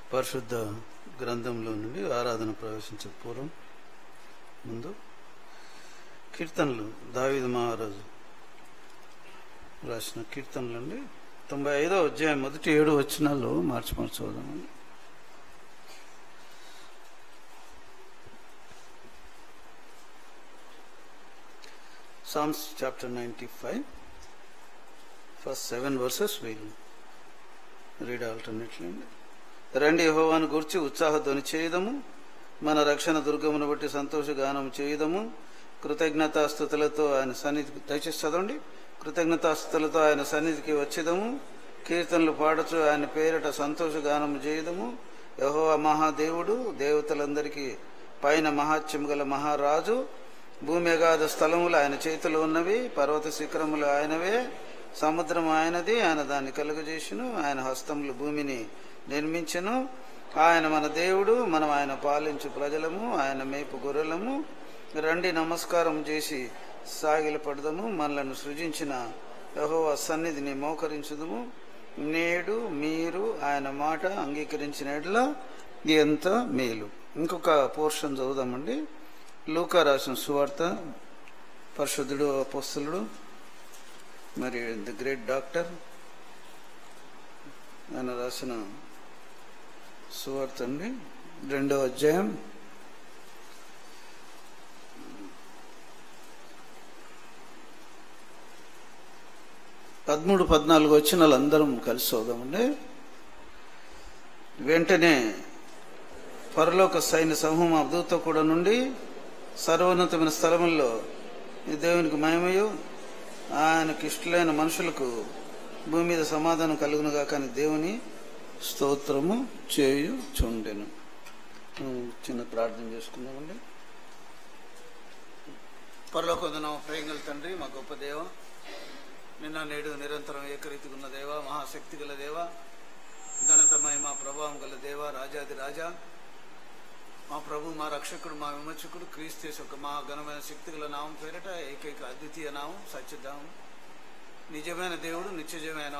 పరిశుద్ధ గ్రంథంలో నుండి ఆరాధన ప్రవేశించే పూర్వం ముందు కీర్తనలు దావీదు మహారాజు రాసిన కీర్తనలు అండి తొంభై ఐదో అధ్యాయం మొదటి ఏడు వచ్చినాల్లో మార్చి మార్చి చదువుదామండి Psalms chapter 95, first seven verses we'll read alternately. రండి యెహోవాను గుర్చి ఉత్సాహధ్వని చేయదము మన రక్షణ దుర్గమును బట్టి సంతోష గానం చేయదము కృతజ్ఞతాస్థుతులతో ఆయన సన్నిధికి దయచేసి చదవండి కృతజ్ఞతాస్థుతులతో ఆయన సన్నిధికి వచ్చేదము కీర్తనలు పాడచ్చు ఆయన పేరిట సంతోష గానం చేయదము యహోవా మహాదేవుడు దేవతలందరికీ పైన మహాత్యము గల మహారాజు భూమి అగాధ స్థలములు ఆయన చేతిలో ఉన్నవి పర్వత శిఖరములు ఆయనవే సముద్రం ఆయనది ఆయన దాన్ని కలుగజేసును ఆయన హస్తములు భూమిని నిర్మించెను ఆయన మన దేవుడు మనం ఆయన పాలించు ప్రజలము ఆయన మేపు గొర్రెలము రండి నమస్కారం చేసి సాగిల పడదము మనలను సృజించిన యహోవా సన్నిధిని మోకరించుదము నేడు మీరు ఆయన మాట అంగీకరించిన ఎడ్ల ఎంత మేలు ఇంకొక పోర్షన్ చదువుదామండి లూకా రాసిన సువార్త పరిశుద్ధుడు అపోస్తులుడు మరి ది గ్రేట్ డాక్టర్ ఆయన రాసిన సువార్త అండి రెండో అధ్యాయం పదమూడు పద్నాలుగు వచ్చిన వాళ్ళందరం కలిసి చదుదామండి వెంటనే పరలోక సైన్య సమూహం అబ్దూత కూడా నుండి సర్వోన్నతమైన స్థలముల్లో ఈ దేవునికి మహిమయు ఆయనకి ఇష్టలైన మనుషులకు భూమి మీద సమాధానం కలుగునుగా కానీ దేవుని స్తోత్రము చేయు చుండెను చిన్న ప్రార్థన చేసుకుందామండి పరలోకొందనం ప్రేంగల తండ్రి మా గొప్ప దేవ నిన్న నేడు నిరంతరం ఏకరీతిగా ఉన్న దేవ మహాశక్తి గల దేవ ఘనతమై మా ప్రభావం గల దేవ రాజాది రాజా మా ప్రభు మా రక్షకుడు మా విమోచకుడు క్రీస్తు ఒక మా ఘనమైన శక్తి గల నామం పేరట ఏకైక అద్వితీయ నామం సత్యధామం నిజమైన దేవుడు నిత్యజమైన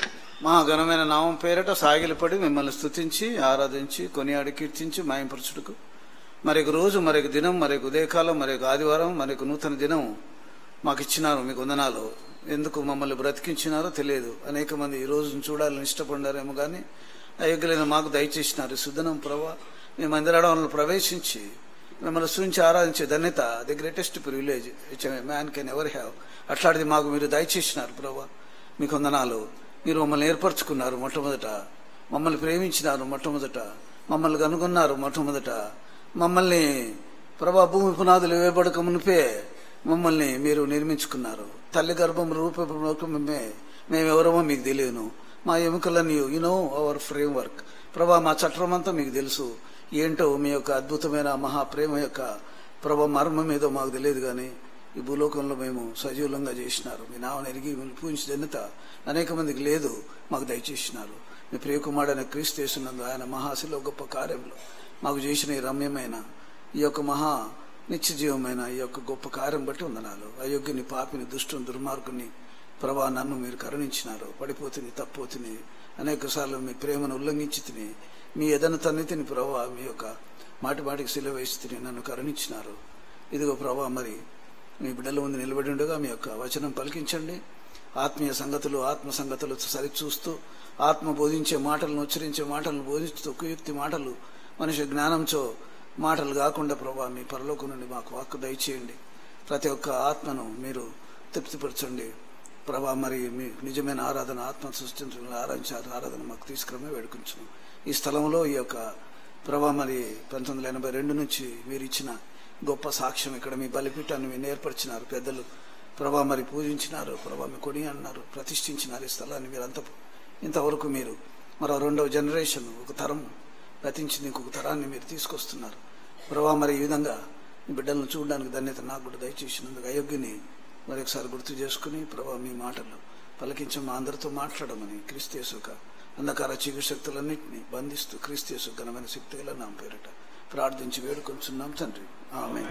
మా ఘనమైన నామం పేరట సాగిలపడి మిమ్మల్ని స్తుతించి ఆరాధించి కొనియాడి కీర్తించి మాయంపరచుటకు మరొక రోజు మరొక దినం మరొక ఉదయకాలం మరొక ఆదివారం మరొక నూతన దినం మాకు ఇచ్చినారు మీకు వందనాలు ఎందుకు మమ్మల్ని బ్రతికించినారో తెలియదు అనేక మంది ఈ రోజును చూడాలని ఇష్టపడ్డారేమో కానీ అయోగ్యులైన మాకు దయచేసినారు సుధనం ప్రభా మీ మందిరాడంలో ప్రవేశించి మిమ్మల్ని సూచించి ఆరాధించే ధన్యత the greatest privilege which man can ever have అట్లాంటిది మాకు మీరు దయచేసినారు ప్రభా మీకు వందనాలు మీరు మమ్మల్ని ఏర్పరచుకున్నారు మొట్టమొదట మమ్మల్ని ప్రేమించినారు మొట్టమొదట మమ్మల్ని కనుగొన్నారు మొట్టమొదట మమ్మల్ని ప్రభా భూమి పునాదులు వేయబడక మునిపే మమ్మల్ని మీరు నిర్మించుకున్నారు తల్లి గర్భం రూపమే మేమెవరమో మీకు తెలియను మా ఎముకలని యునో అవర్ ఫ్రేమ్ వర్క్ ప్రభా మా చట్టం అంతా మీకు తెలుసు ఏంటో మీ యొక్క అద్భుతమైన మహాప్రేమ యొక్క ప్రభ మర్మం ఏదో మాకు తెలియదు కానీ ఈ భూలోకంలో మేము సజీవులంగా చేసినారు మీ నామని ఎరిగి పూజించి ధన్యత అనేక మందికి లేదు మాకు దయచేసినారు మీ ప్రియకుమారుడైన క్రీస్తు చేస్తున్నందు ఆయన మహాశిలో గొప్ప కార్యంలో మాకు చేసిన ఈ రమ్యమైన ఈ యొక్క మహా నిత్యజీవమైన ఈ యొక్క గొప్ప కార్యం బట్టి వందనాలు అయోగ్యుని పాపిని దుష్టుని దుర్మార్గుని ప్రభా నన్ను మీరు కరుణించినారు పడిపోతుంది తప్పోతుంది అనేక సార్లు మీ ప్రేమను ఉల్లంఘించి తిని మీ ఎదన తన్నితిని ప్రభా మీ యొక్క మాటి మాటికి సిలువ వేసి తిని నన్ను కరుణించినారు ఇదిగో ప్రభా మరి మీ బిడ్డల ముందు నిలబడి ఉండగా మీ యొక్క వచనం పలికించండి ఆత్మీయ సంగతులు ఆత్మ సంగతులు సరిచూస్తూ ఆత్మ బోధించే మాటలను ఉచ్చరించే మాటలను బోధిస్తూ కుయుక్తి మాటలు మనిషి జ్ఞానంతో మాటలు కాకుండా ప్రభా మీ పరలోకం నుండి మాకు వాక్కు దయచేయండి ప్రతి ఒక్క ఆత్మను మీరు తృప్తిపరచండి ప్రభా మరి మీ నిజమైన ఆరాధన ఆత్మ సృష్టించిన ఆరాధించారు ఆరాధన మాకు తీసుకురమే వేడుకుంటున్నాం ఈ స్థలంలో ఈ యొక్క ప్రభా మరి పంతొమ్మిది వందల ఎనభై రెండు నుంచి మీరు ఇచ్చిన గొప్ప సాక్ష్యం ఇక్కడ మీ బలిపీఠాన్ని మీరు నేర్పరిచినారు పెద్దలు ప్రభా మరి పూజించినారు ప్రభా మీ కొడి అన్నారు ప్రతిష్ఠించినారు ఈ స్థలాన్ని మీరు అంత ఇంతవరకు మీరు మరో రెండవ జనరేషన్ ఒక తరం గతించింది ఇంకొక తరాన్ని మీరు తీసుకొస్తున్నారు ప్రభా మరి ఈ విధంగా మీ బిడ్డలను చూడడానికి ధన్యత నాకు కూడా దయచేసినందుకు అయోగ్యని మరొకసారి గుర్తు చేసుకుని ప్రభా మీ మాటలు పలికించి మా అందరితో మాట్లాడమని క్రీస్తేసుక అంధకార చీకటి శక్తులన్నింటినీ బంధిస్తూ క్రీస్తేసు ఘనమైన శక్తిగా నా పేరిట ప్రార్థించి వేడుకొంచున్నాం తండ్రి ఆమె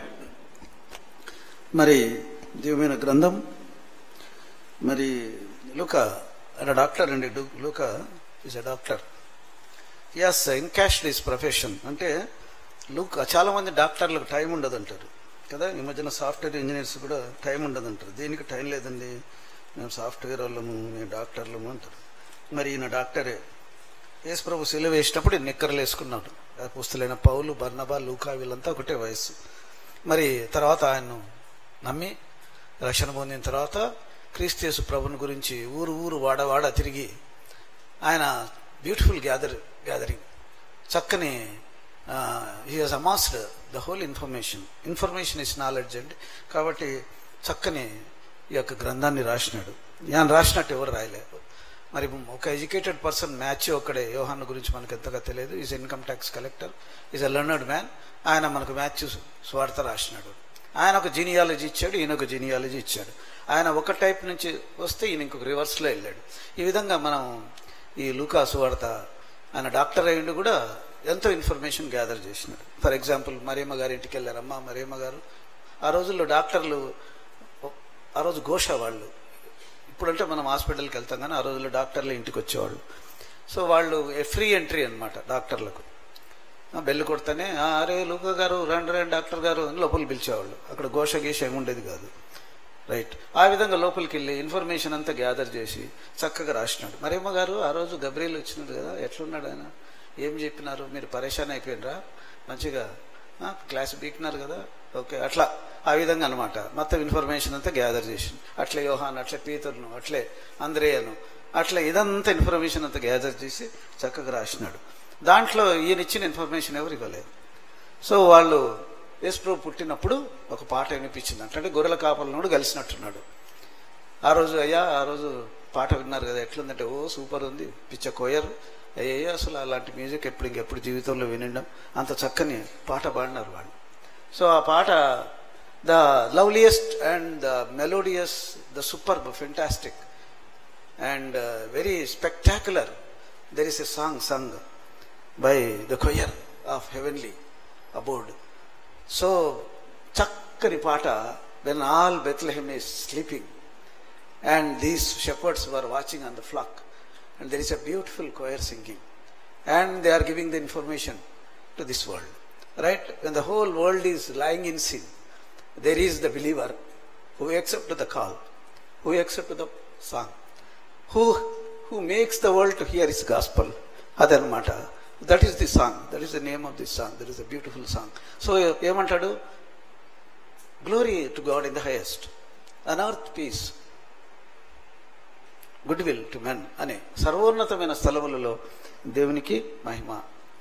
మరి దివ్యమైన గ్రంథం మరి లుక ఆయన డాక్టర్ అండి Luka is a doctor as encashed his profession అంటే లుక్ చాలా మంది డాక్టర్లకు టైం ఉండదు అంటారు కదా ఈ మధ్యన సాఫ్ట్వేర్ ఇంజనీర్స్ కూడా టైం ఉండదు అంటారు దీనికి టైం లేదండి మేము సాఫ్ట్వేర్ వాళ్ళము మేము డాక్టర్లము అంటారు మరి ఈయన డాక్టరే యేసు ప్రభు సెలవు వేసినప్పుడు ఈయన నిక్కర్లు వేసుకున్నాడు పుస్తులైన పౌలు బర్నబా లూకా వీళ్ళంతా ఒకటే వయస్సు మరి తర్వాత ఆయన్ను నమ్మి రక్షణ పొందిన తర్వాత క్రీస్తేసు ప్రభుని గురించి ఊరు ఊరు వాడ వాడ తిరిగి ఆయన బ్యూటిఫుల్ గ్యాదర్ గ్యాదరింగ్ చక్కని he has amassed the whole information information is knowledge అండి కాబట్టి చక్కని ఈ యొక్క గ్రంథాన్ని రాసినాడు నేను రాసినట్టు ఎవరు రాయలేదు మరి ఒక ఎడ్యుకేటెడ్ పర్సన్ మ్యాచ్ ఒక్కడే యోహాన్ గురించి మనకు ఎంతగా తెలియదు is income tax collector is a learned man ఆయన మనకు మ్యాచ్ స్వార్థ రాసినాడు ఆయన ఒక జీనియాలజీ ఇచ్చాడు ఈయన ఒక జీనియాలజీ ఇచ్చాడు ఆయన ఒక టైప్ నుంచి వస్తే ఈయన ఇంకొక రివర్స్లో వెళ్ళాడు ఈ విధంగా మనం ఈ లూకా సువార్త ఆయన డాక్టర్ అయ్యిండు కూడా ఎంతో ఇన్ఫర్మేషన్ గ్యాదర్ చేసినాడు ఫర్ ఎగ్జాంపుల్ మరియమ్మ గారి ఇంటికి వెళ్ళారమ్మా మరియమ్మ గారు ఆ రోజుల్లో డాక్టర్లు ఆ రోజు ఘోష వాళ్ళు ఇప్పుడంటే మనం హాస్పిటల్కి వెళ్తాం కానీ ఆ రోజుల్లో డాక్టర్లు ఇంటికి వచ్చేవాళ్ళు సో వాళ్ళు ఫ్రీ ఎంట్రీ అనమాట డాక్టర్లకు బెల్లు కొడితేనే "ఆ, అరే లూకా గారు రండి రండి డాక్టర్ గారు అని లోపలికి పిలిచేవాళ్ళు అక్కడ ఘోష గీష ఏమి ఉండేది కాదు రైట్ ఆ విధంగా లోపలికి వెళ్ళి ఇన్ఫర్మేషన్ అంతా గ్యాదర్ చేసి చక్కగా రాసినాడు మరేమో గారు ఆ రోజు గబ్రియల్ వచ్చినాడు కదా ఎట్లున్నాడు ఆయన ఏం చెప్పినారు మీరు పరేషాన్ అయిపోయినరా మంచిగా ఆ, క్లాస్ బీకినారు కదా ఓకే అట్లా ఆ విధంగా అనమాట మొత్తం ఇన్ఫర్మేషన్ అంతా గ్యాదర్ చేసి అట్లే యోహాన్ అట్లే పీతర్ను అట్లే అంద్రేయను అట్లా ఇదంతా ఇన్ఫర్మేషన్ అంతా గ్యాదర్ చేసి చక్కగా రాసినాడు దాంట్లో ఈయన ఇచ్చిన ఇన్ఫర్మేషన్ ఎవరు ఇవ్వలేదు సో వాళ్ళు యేసుప్రభు పుట్టినప్పుడు ఒక పాట వినిపించింది అంటే గొర్రెల కాపలనోడు కలిసినట్టున్నాడు ఆ రోజు అయ్యా ఆ రోజు పాట విన్నారు కదా ఎట్లుందంటే ఓ సూపర్ ఉంది పిచ్చ కోయర్ అయ్యా అసలు అలాంటి మ్యూజిక్ ఎప్పుడు ఇంకెప్పుడు జీవితంలో వినడం అంత చక్కని పాట పాడినారు వాళ్ళు సో ఆ పాట the loveliest and the melodious the super fantastic and very spectacular there is a song sung by the choir of heavenly abode so చక్కని పాట when all Bethlehem is sleeping and these shepherds were watching on the flock and there is a beautiful choir singing and they are giving the information to this world right when the whole world is lying in sin there is the believer who accepts the call, who accepts the song, who who makes the world to hear his gospel. అదనమాట that is the song that is the name of this song that is the beautiful song so ఏమంటాడు glory to God in the highest on earth peace good will to men అనే సర్వోన్నతమైన స్థలములలో దేవునికి మహిమ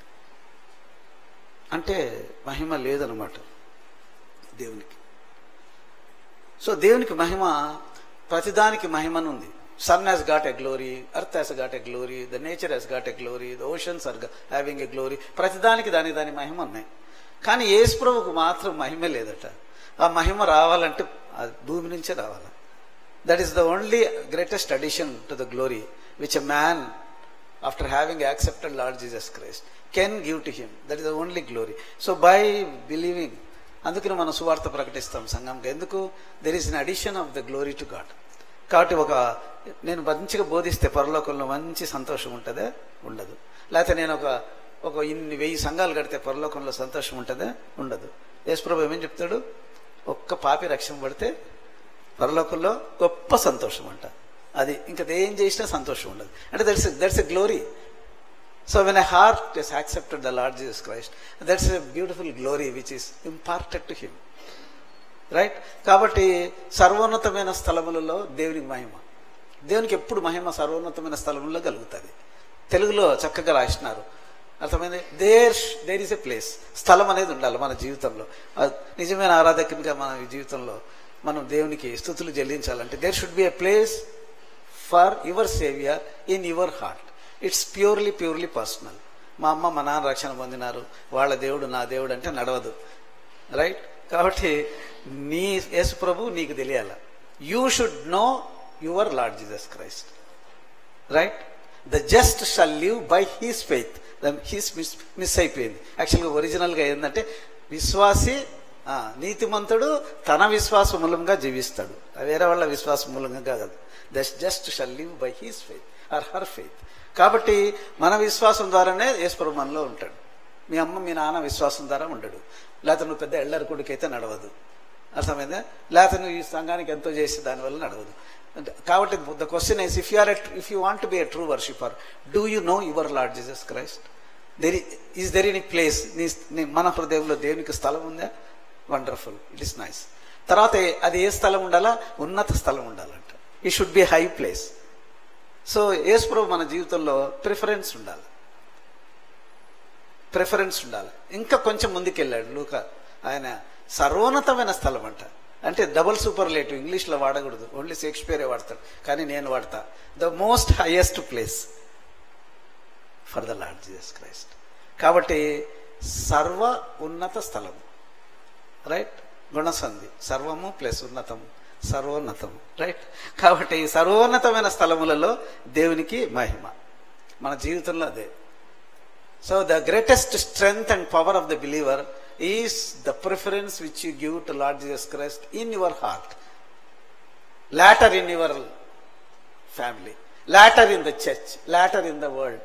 అంటే మహిమ లేదనమాట దేవునికి so దేవునికి మహిమ ప్రతిదానికి మహిమనుంది sun has got a glory earth has got a glory the nature has got a glory the oceans are having a glory ప్రతిదానికి దాని దాని మహిమ ఉన్నాయి కానీ యేసుప్రభుకు మాత్రం మహిమ లేదట ఆ మహిమ రావాలంటే ఆ భూమి నుంచే రావాలి that is the only greatest addition to the glory which a man after having accepted Lord Jesus Christ can give to him that is the only glory so by believing అందుకని మనం సువార్త ప్రకటిస్తాం సంఘంకి ఎందుకు there is an addition of the glory to God కాబట్టి ఒక నేను మంచిగా బోధిస్తే పరలోకంలో మంచి సంతోషం ఉంటుందే ఉండదు లేకపోతే నేను ఒక ఒక ఇన్ని వెయ్యి సంఘాలు కడితే పరలోకంలో సంతోషం ఉంటుందే ఉండదు యేసుప్రభు ఏమేం చెప్తాడు ఒక్క పాపి రక్షణ పడితే పరలోకంలో గొప్ప సంతోషం అంట అది ఇంకా ఏం చేసినా సంతోషం ఉండదు అంటే that's that's a glory so when a heart is accepted the Lord Jesus Christ that's a beautiful glory which is imparted to him right కాబట్టి సర్వోన్నతమైన స్థలములలో దేవునికి మహిమ దేవునికి ఎప్పుడు మహిమ సర్వోన్నతమైన స్థలములలో కలుగుతుంది తెలుగులో చక్కగా రాసినారు అర్థమైంది there there is a place స్థలం అనేది ఉండాలి మన జీవితంలో అది నిజమైన ఆరాధకునిగా మన జీవితంలో మనం దేవునికి స్థుతులు చెల్లించాలంటే there should be a place for your saviour in your heart it's purely purely personal మా అమ్మ మా నాన్న రక్షణ పొందినారు వాళ్ళ దేవుడు నా దేవుడు అంటే నడవదు రైట్ కాబట్టి నీ యేసు ప్రభు నీకు తెలియాల you should know your Lord Jesus Christ right the just shall live by his faith his miss miss అయిపోయింది యాక్చువల్గా ఒరిజినల్గా ఏంటంటే విశ్వాసి ఆ, నీతిమంతుడు తన విశ్వాస మూలంగా జీవిస్తాడు వేరే వాళ్ళ విశ్వాస మూలంగా కాదు that just shall live by his faith or her faith కాబట్టి మన విశ్వాసం ద్వారానే యేసుప్రభు మనలో ఉంటాడు మీ అమ్మ మీ నాన్న విశ్వాసం ద్వారా ఉండడు లేకపోతే నువ్వు పెద్ద ఎల్లరి కొడుకైతే నడవదు అర్థమైందా లేకపోతే నువ్వు ఈ సంఘానికి ఎంతో చేసి దానివల్ల నడవదు అంటే- కాబట్టి the question is if you are if you want be a true worshipper do you know your Lord Jesus Christ there is there any place నీ నీ మన హృదయంలో దేవునికి స్థలం ఉందా వండర్ఫుల్ ఇట్ ఇస్ నైస్ తర్వాత అది ఏ స్థలం ఉండాలా ఉన్నత స్థలం ఉండాలంట ఈ should be high place so యేసుప్రభు మన జీవితంలో ప్రిఫరెన్స్ ఉండాలి ప్రిఫరెన్స్ ఉండాలి ఇంకా కొంచెం ముందుకెళ్ళాడు లూక ఆయన సర్వోన్నతమైన స్థలం అంట అంటే డబుల్ సూపర్లేటివ్ ఇంగ్లీష్లో వాడకూడదు ఓన్లీ షేక్స్పియరే వాడతాడు కానీ నేను వాడతా the most highest place for the Lord Jesus Christ కాబట్టి సర్వ ఉన్నత స్థలం రైట్ గుణసంధి సర్వము ప్లస్ ఉన్నతము సర్వోన్నతము రైట్ కాబట్టి ఈ సర్వోన్నతమైన స్థలములలో దేవునికి మహిమ మన జీవితంలో అదే so the greatest strength and power of the believer is the preference which you give to Lord Jesus Christ in your heart later in your family later in the church later in the world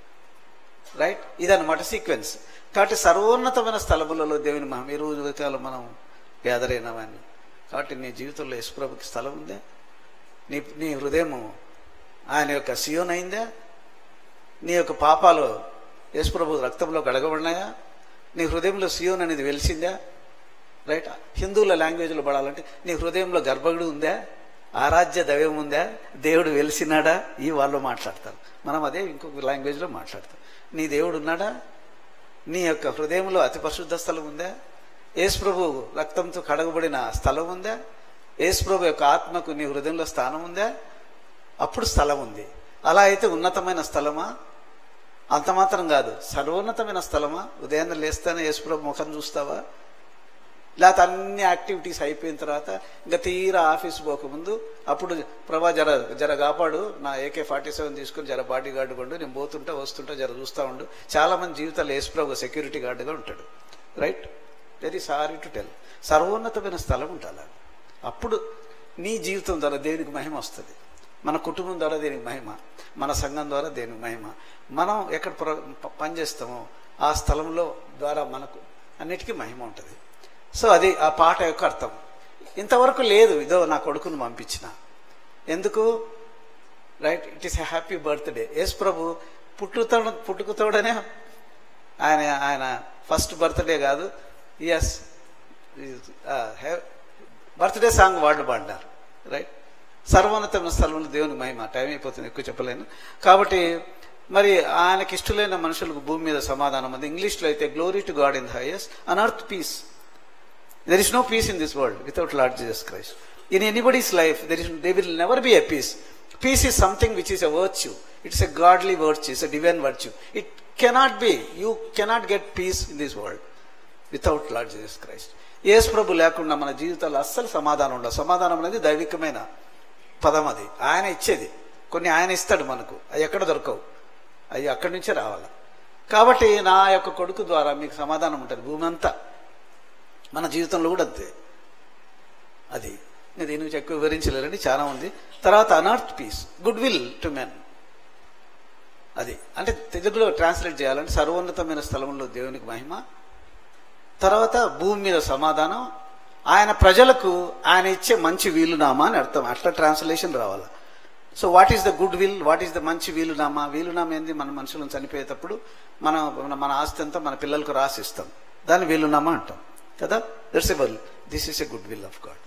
right ఇదన్నమాట sequence కాబట్టి సర్వోన్నతమైన స్థలములలో దేవుని మహిమ ఈ రోజు ఉదయకాలం మనం gather అయినామని కాబట్టి నీ జీవితంలో యశ్వ్రభుకి స్థలం ఉందా నీ నీ హృదయము ఆయన యొక్క సియోన్ అయిందా నీ యొక్క పాపాలు యేసుప్రభు రక్తంలో గడగబడినాయా నీ హృదయంలో సియోన్ అనేది వెలిసిందా రైట్ హిందువుల లాంగ్వేజ్లో పడాలంటే నీ హృదయంలో గర్భగుడి ఉందా ఆరాధ్య దైవం ఉందా దేవుడు వెలిసినాడా ఈ వాళ్ళు మాట్లాడతారు మనం అదే ఇంకొక లాంగ్వేజ్లో మాట్లాడతాం నీ దేవుడు ఉన్నాడా నీ యొక్క హృదయంలో అతి పరిశుద్ధ స్థలం ఉందా యేసుప్రభు రక్తంతో కడగబడిన స్థలం ఉందా యేసుప్రభు యొక్క ఆత్మకు నీ హృదయంలో స్థానం ఉందా అప్పుడు స్థలం ఉంది అలా అయితే ఉన్నతమైన స్థలమా అంత మాత్రం కాదు సర్వోన్నతమైన స్థలమా ఉదయాన్నే లేస్తానే యేసుప్రభు ముఖం చూస్తావా లేకపోతే అన్ని యాక్టివిటీస్ అయిపోయిన తర్వాత ఇంకా తీరా ఆఫీస్ పోకముందు అప్పుడు ప్రభా జర జర కాపాడు నా ఏకే ఫార్టీ సెవెన్ తీసుకుని జర బాడీ గార్డు కొండు నేను పోతుంటా వస్తుంటా జర చూస్తూ ఉండు చాలా మంది జీవితాలు యేసుప్రభు సెక్యూరిటీ గార్డుగా ఉంటాడు right very sorry to tell సర్వోన్నతమైన స్థలం ఉండాలి అప్పుడు నీ జీవితం ద్వారా దేవునికి మహిమ వస్తుంది మన కుటుంబం ద్వారా దేనికి మహిమ మన సంఘం ద్వారా దేనికి మహిమ మనం ఎక్కడ ప్ర- ప- పనిచేస్తామో ఆ స్థలంలో ద్వారా మనకు అన్నిటికీ మహిమ ఉంటుంది సో అది ఆ పాట యొక్క అర్థం ఇంతవరకు లేదు ఇదో నా కొడుకును పంపించిన ఎందుకు right it is a happy birthday Yesu ప్రభు పుట్టుతో పుట్టుకతోడనే ఆయన ఆయన ఫస్ట్ బర్త్డే కాదు ఎస్ బర్త్డే సాంగ్ వాళ్ళు పాడినారు రైట్ సర్వోన్నతమైన స్థలంలో దేవుని మహిమ టైం అయిపోతుంది ఎక్కువ చెప్పలేను కాబట్టి మరి ఆయనకి ఇష్టలైన మనుషులకు భూమి మీద సమాధానం ఉంది ఇంగ్లీష్లో అయితే glory to God in the highest on earth peace there is no peace in this world without Lord Jesus Christ in anybody's life there is they will never be a peace peace is something which is a virtue it's a godly virtue it's a divine virtue it cannot be you cannot get peace in this world without Lord Jesus Christ Yesu ప్రభు లేకుండా మన జీవితాల్లో అస్సలు సమాధానం ఉండదు సమాధానం అనేది దైవికమైన పదం అది ఆయన ఇచ్చేది కొన్ని ఆయన ఇస్తాడు మనకు అవి ఎక్కడ దొరకవు అవి అక్కడి నుంచే రావాలి కాబట్టి నా యొక్క కొడుకు ద్వారా మీకు సమాధానం ఉంటుంది భూమి అంతా మన జీవితంలో కూడా అంతే అది నేను దీని గురించి ఎక్కువ వివరించలేరండి చాలా ఉంది తర్వాత on earth peace good will to men అది అంటే తెలుగులో ట్రాన్స్లేట్ చేయాలంటే సర్వోన్నతమైన స్థలంలో దేవునికి మహిమ తర్వాత భూమి మీద సమాధానం ఆయన ప్రజలకు ఆయన ఇచ్చే మంచి వీలునామా అని అర్థం అట్లా ట్రాన్స్లేషన్ రావాలి so what is the good will what is the మంచి వీలునామా వీలునామా ఏంది మన మనుషులను చనిపోయేటప్పుడు మన మన- మన ఆస్తి అంతా మన పిల్లలకు రాసిస్తాం దాన్ని వీలునామా అంటాం కదా that's a will this is a good will of God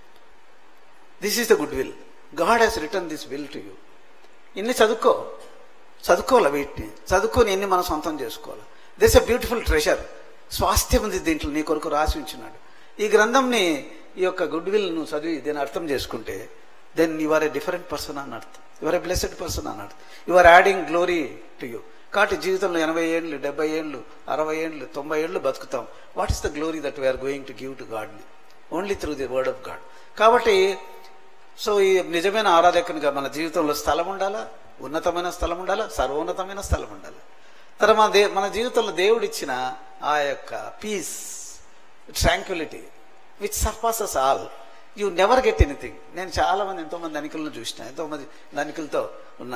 this is the good will God has return this will to you ఇన్ని చదువుకో చదువుకోవాలి వీటిని చదువుకొని ఎన్ని మనం సొంతం చేసుకోవాలి దిస్ ఎ బ్యూటిఫుల్ ట్రెషర్ స్వాస్థ్యం ఉంది దీంట్లో నీ కొరకు రాసి ఉంచున్నాడు ఈ గ్రంథంని ఈ యొక్క గుడ్ విల్ నువ్వు చదివి దీన్ని అర్థం చేసుకుంటే then you are a different person అని అర్థం you are a blessed person అని అర్థం you are adding glory to you కాబట్టి జీవితంలో ఎనభై ఏళ్ళు డెబ్బై ఏళ్ళు అరవై ఏళ్ళు తొంభై ఏళ్ళు బతుకుతాం what is the glory that we are going to give to గాడ్ని only through the word of God కాబట్టి సో ఈ నిజమైన ఆరాధకునిగా మన జీవితంలో స్థలం ఉండాలా ఉన్నతమైన స్థలం ఉండాలా సర్వోన్నతమైన స్థలం ఉండాలి తర్వాత మన దే మన జీవితంలో దేవుడిచ్చిన ఆ యొక్క peace tranquility which surpasses all you never get anything నేను చాలా మంది ఎంతో మంది ధనికులను చూసిన ఎంతో మంది ధనికులతో ఉన్నా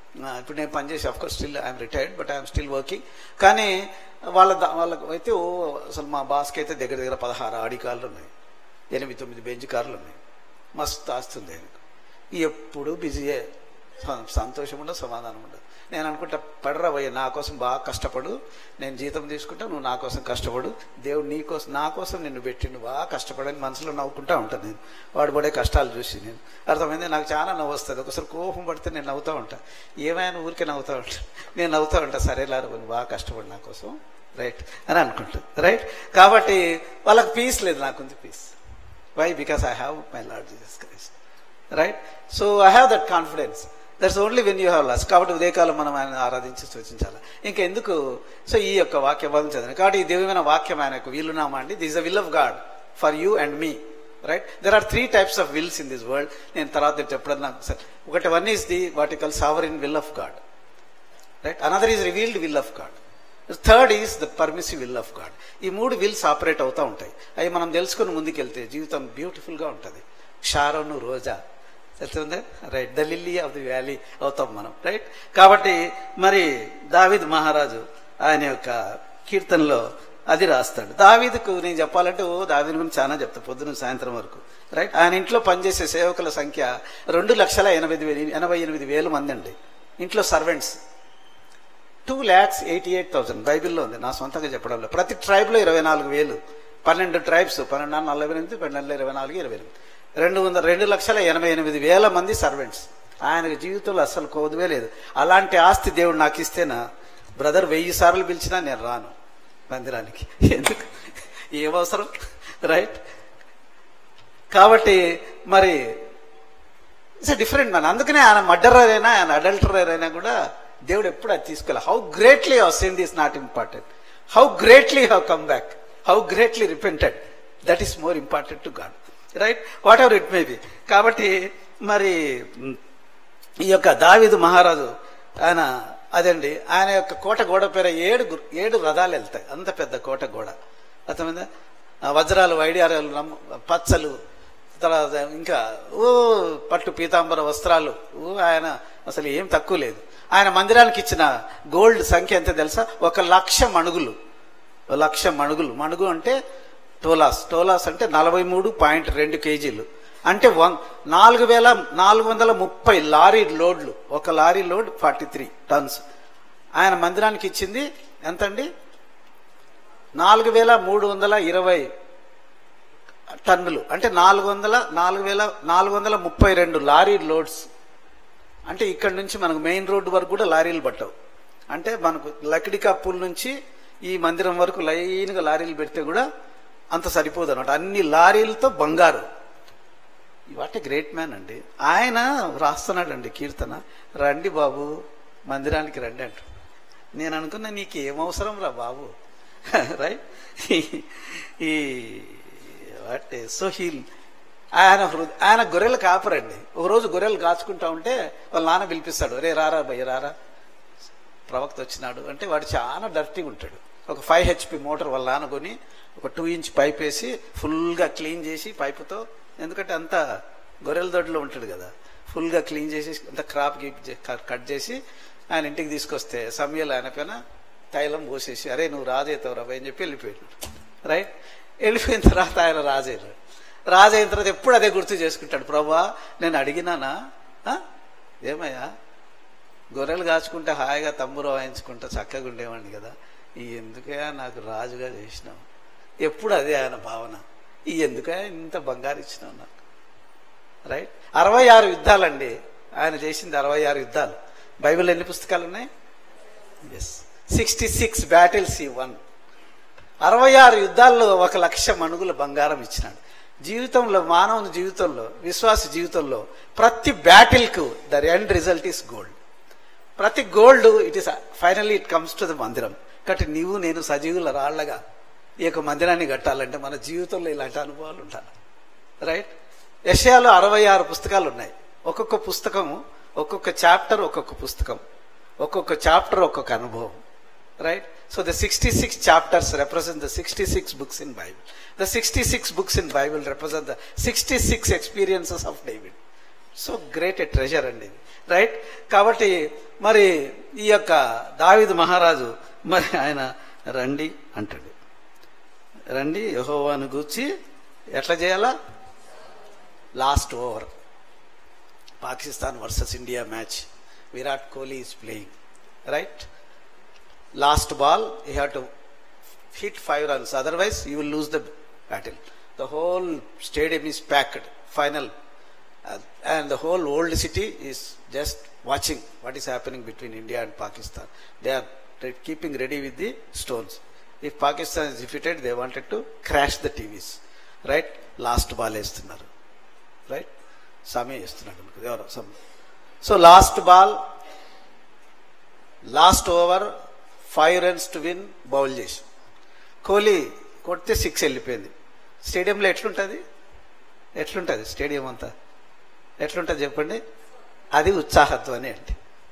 ఆ, ఇప్పుడు నేను పనిచేసి of course still I'm retired but I'm still working కానీ వాళ్ళ ద- వాళ్ళకు అయితే ఓ అసలు మా బాస్కి అయితే దగ్గర దగ్గర పదహారు ఆడి కార్లు ఉన్నాయి ఎనిమిది తొమ్మిది బెంచ్ కార్లు ఉన్నాయి మస్తు ఆస్తుంది ఆయనకు ఎప్పుడు బిజీయే స- సంతోషం ఉండదు సమాధానం ఉండదు నేను అనుకుంటా పడరా భయ్య నా కోసం బాగా కష్టపడు నేను జీతం తీసుకుంటా నువ్వు నా కోసం కష్టపడు దేవుడు నీ కోసం నా కోసం నిన్ను పెట్టిండు బాగా కష్టపడని మనసులో నవ్వుకుంటా ఉంటాను నేను వాడు పడే కష్టాలు చూసి నేను అర్థమైంది నాకు చాలా నవ్వు వస్తుంది ఒకసారి కోపం పడితే నేను నవ్వుతూ ఉంటా ఏమైనా ఊరికే నవ్వుతూ ఉంటా నేను నవ్వుతూ ఉంటా సరేలారు నువ్వు బాగా కష్టపడు నా కోసం రైట్ అని అనుకుంటా రైట్ కాబట్టి వాళ్ళకి పీస్ లేదు నాకుంది peace why because I have my Lord Jesus Christ right so I have that confidence that's only when you have loss కాబట్టి ఉదయకాలం మనం ఆయన ఆరాధించి సూచించాలి ఇంకా ఎందుకు సో ఈ యొక్క వాక్య భాగం చదివిన కాబట్టి ఈ దివ్యమైన వాక్యం ఆయనకు వీలునామా అండి this the will of God for you and me right there are three types of wills in this world నేను తర్వాత చెప్పడం నాకు సార్ ఒకటి one is the vertical sovereign will of God right another is revealed will of God third is the permissive will of God ఈ మూడు wills operate అవుతూ ఉంటాయి అవి మనం తెలుసుకుని ముందుకెళ్తే జీవితం బ్యూటిఫుల్ గా ఉంటుంది షారోను రోజా తెలుస్తుందా right the lily of the valley అవుతాం మనం రైట్ కాబట్టి మరి దావిద్ మహారాజు ఆయన యొక్క కీర్తనలో అది రాస్తాడు దావీదుకు నేను చెప్పాలంటే ఓ దావీదు గురించి చాలా చెప్తా పొద్దున సాయంత్రం వరకు రైట్ ఆయన ఇంట్లో పనిచేసే సేవకుల సంఖ్య రెండు లక్షల ఎనభై వేలు ఎనభై ఎనిమిది వేల మంది అండి ఇంట్లో servants two lakhs eighty eight thousand బైబిల్లో ఉంది నా సొంతంగా చెప్పడంలో ప్రతి ట్రైబ్లో ఇరవై నాలుగు వేలు పన్నెండు ట్రైబ్స్ పన్నెండు నలభై ఎనిమిది పన్నెండు ఇరవై నాలుగు ఇరవై ఎనిమిది రెండు వందల రెండు లక్షల ఎనభై ఎనిమిది వేల మంది సర్వెంట్స్ ఆయనకు జీవితంలో అస్సలు కోదువే లేదు అలాంటి ఆస్తి దేవుడు నాకు ఇస్తేనా బ్రదర్ వెయ్యి సార్లు పిలిచినా నేను రాను మందిరానికి ఎందుకు ఏం అవసరం రైట్ కాబట్టి మరి ఇట్స్ డిఫరెంట్ మ్యాన్ అందుకనే ఆయన మర్డరర్ అయినా ఆయన అడల్టరర్ అయినా కూడా దేవుడు ఎప్పుడు అది తీసుకెళ్ళి how greatly have send is not important how greatly have come back how greatly repented that is more important to God right whatever it may be కాబట్టి మరి మ్, ఈ యొక్క దావీదు మహారాజు ఆయన అదండి ఆయన యొక్క కోట గోడ పేర ఏడు గు- ఏడు రథాలు వెళ్తాయి అంత పెద్ద కోట గోడ అర్థమైందా ఆ వజ్రాలు వైడియారాలు నమ్మ- పచ్చలు తర్వాత ఇంకా ఓ పట్టు పీతాంబర వస్త్రాలు ఓ ఆయన అసలు ఏం తక్కువ లేదు ఆయన మందిరానికి ఇచ్చిన గోల్డ్ సంఖ్య ఎంత తెలుసా ఒక లక్ష మణుగులు ఒక లక్ష మణుగులు మణుగు అంటే టోలాస్ టోలాస్ అంటే నలభై మూడు పాయింట్ రెండు కేజీలు అంటే వన్ నాలుగు వేల నాలుగు వందల ముప్పై లారీ లోడ్లు ఒక lorry load forty three tons ఆయన మందిరానికి ఇచ్చింది ఎంతండి నాలుగు వేల మూడు వందల ఇరవై టన్నులు అంటే నాలుగు వందల నాలుగు వేల నాలుగు వందల ముప్పై రెండు లారీ లోడ్స్ అంటే ఇక్కడ నుంచి మనకు మెయిన్ రోడ్డు వరకు కూడా లారీలు పట్టవు అంటే మనకు లకిడికా పూల్ నుంచి ఈ మందిరం వరకు లైన్గా లారీలు పెడితే కూడా అంత సరిపోదు అనమాట అన్ని లారీలతో బంగారు వాట్ ఏ గ్రేట్ మ్యాన్ అండి ఆయన రాస్తున్నాడండి కీర్తన రండి బాబు మందిరానికి రండి అంట నేను అనుకున్నా నీకు ఏం అవసరం రా బాబు రైట్ ఈ వాట్ సో హీల్ ఆయన హృదయ ఆయన గొర్రెలు కాపరండి ఒకరోజు గొర్రెలు కాచుకుంటా ఉంటే వాళ్ళ నాన్న పిలిపిస్తాడు రే రారా భయ్య రారా ప్రవక్త వచ్చినాడు అంటే వాడు చాలా డర్టీగా ఉంటాడు ఒక ఫైవ్ హెచ్పి మోటార్ వాళ్ళ నాన్న కొని ఒక టూ ఇంచ్ పైప్ వేసి ఫుల్గా క్లీన్ చేసి పైపుతో ఎందుకంటే అంత గొర్రెల దొడ్లో ఉంటాడు కదా ఫుల్గా క్లీన్ చేసి అంత క్రాప్ గీప్ చే- కట్- కట్ చేసి ఆయన ఇంటికి తీసుకొస్తే సమయాలు ఆయన పైన తైలం పోసేసి అరే నువ్వు రాజైతావు రా అని చెప్పి వెళ్ళిపోయాడు రైట్ వెళ్ళిపోయిన తర్వాత ఆయన రాజయ్యాడు రాజైన తర్వాత ఎప్పుడు అదే గుర్తు చేసుకుంటాడు ప్రభా నేను అడిగినానా ఆ? ఏమయ్యా గొర్రెలు కాచుకుంటే హాయిగా తమ్మురు వాయించుకుంటా చక్కగా ఉండేవాడిని కదా ఈ ఎందుకే నాకు రాజుగా చేసినావు ఎప్పుడు అదే ఆయన భావన ఈ ఎందుకే ఇంత బంగారు ఇచ్చినావు నాకు రైట్ అరవై ఆరు యుద్ధాలండి ఆయన చేసింది అరవై ఆరు యుద్ధాలు బైబిల్ ఎన్ని పుస్తకాలు ఉన్నాయి ఎస్ సిక్స్టీ సిక్స్ బ్యాటిల్స్ ఈ వన్ అరవై ఆరు యుద్ధాల్లో ఒక లక్ష మణుగుల బంగారం ఇచ్చినాడు జీవితంలో మానవుని జీవితంలో విశ్వాస జీవితంలో ప్రతి బ్యాటిల్కు the end result is gold ప్రతి gold it is finally it comes to the మందిరం కాబట్టి నీవు నేను సజీవుల రాళ్లగా ఈ యొక్క మందిరాన్ని కట్టాలంటే మన జీవితంలో ఇలాంటి అనుభవాలు ఉండాలి రైట్ యషయాలో అరవై ఆరు పుస్తకాలు ఉన్నాయి ఒక్కొక్క పుస్తకము ఒక్కొక్క చాప్టర్ ఒక్కొక్క పుస్తకం ఒక్కొక్క చాప్టర్ ఒక్కొక్క అనుభవం right so the sixty six chapters represent the sixty six books in Bible the sixty six books in Bible represent the sixty six experiences of David so great a treasure అండి right కాబట్టి మరి ఈ యొక్క దావిద్ మహారాజు మరి ఆయన రండి అంటాడు రండి యహోవాను గూర్చి ఎట్లా చేయాలా last over Pakistan versus India match Virat Kohli is playing right last ball you have to hit five runs otherwise you will lose the battle the whole stadium is packed final and the whole old city is just watching what is happening between India and Pakistan they are keeping ready with the stones if Pakistan is defeated they wanted to crash the TVs right last ball వేస్తున్నారు right సమయ వేస్తున్నాడు ఎవరో some so last ball last over five runs to win bowl చేసి కోహ్లీ కొడితే six వెళ్ళిపోయింది స్టేడియంలో ఎట్లుంటుంది ఎట్లుంటుంది స్టేడియం అంతా ఎట్లుంటుంది చెప్పండి అది ఉత్సాహత్వని అంటే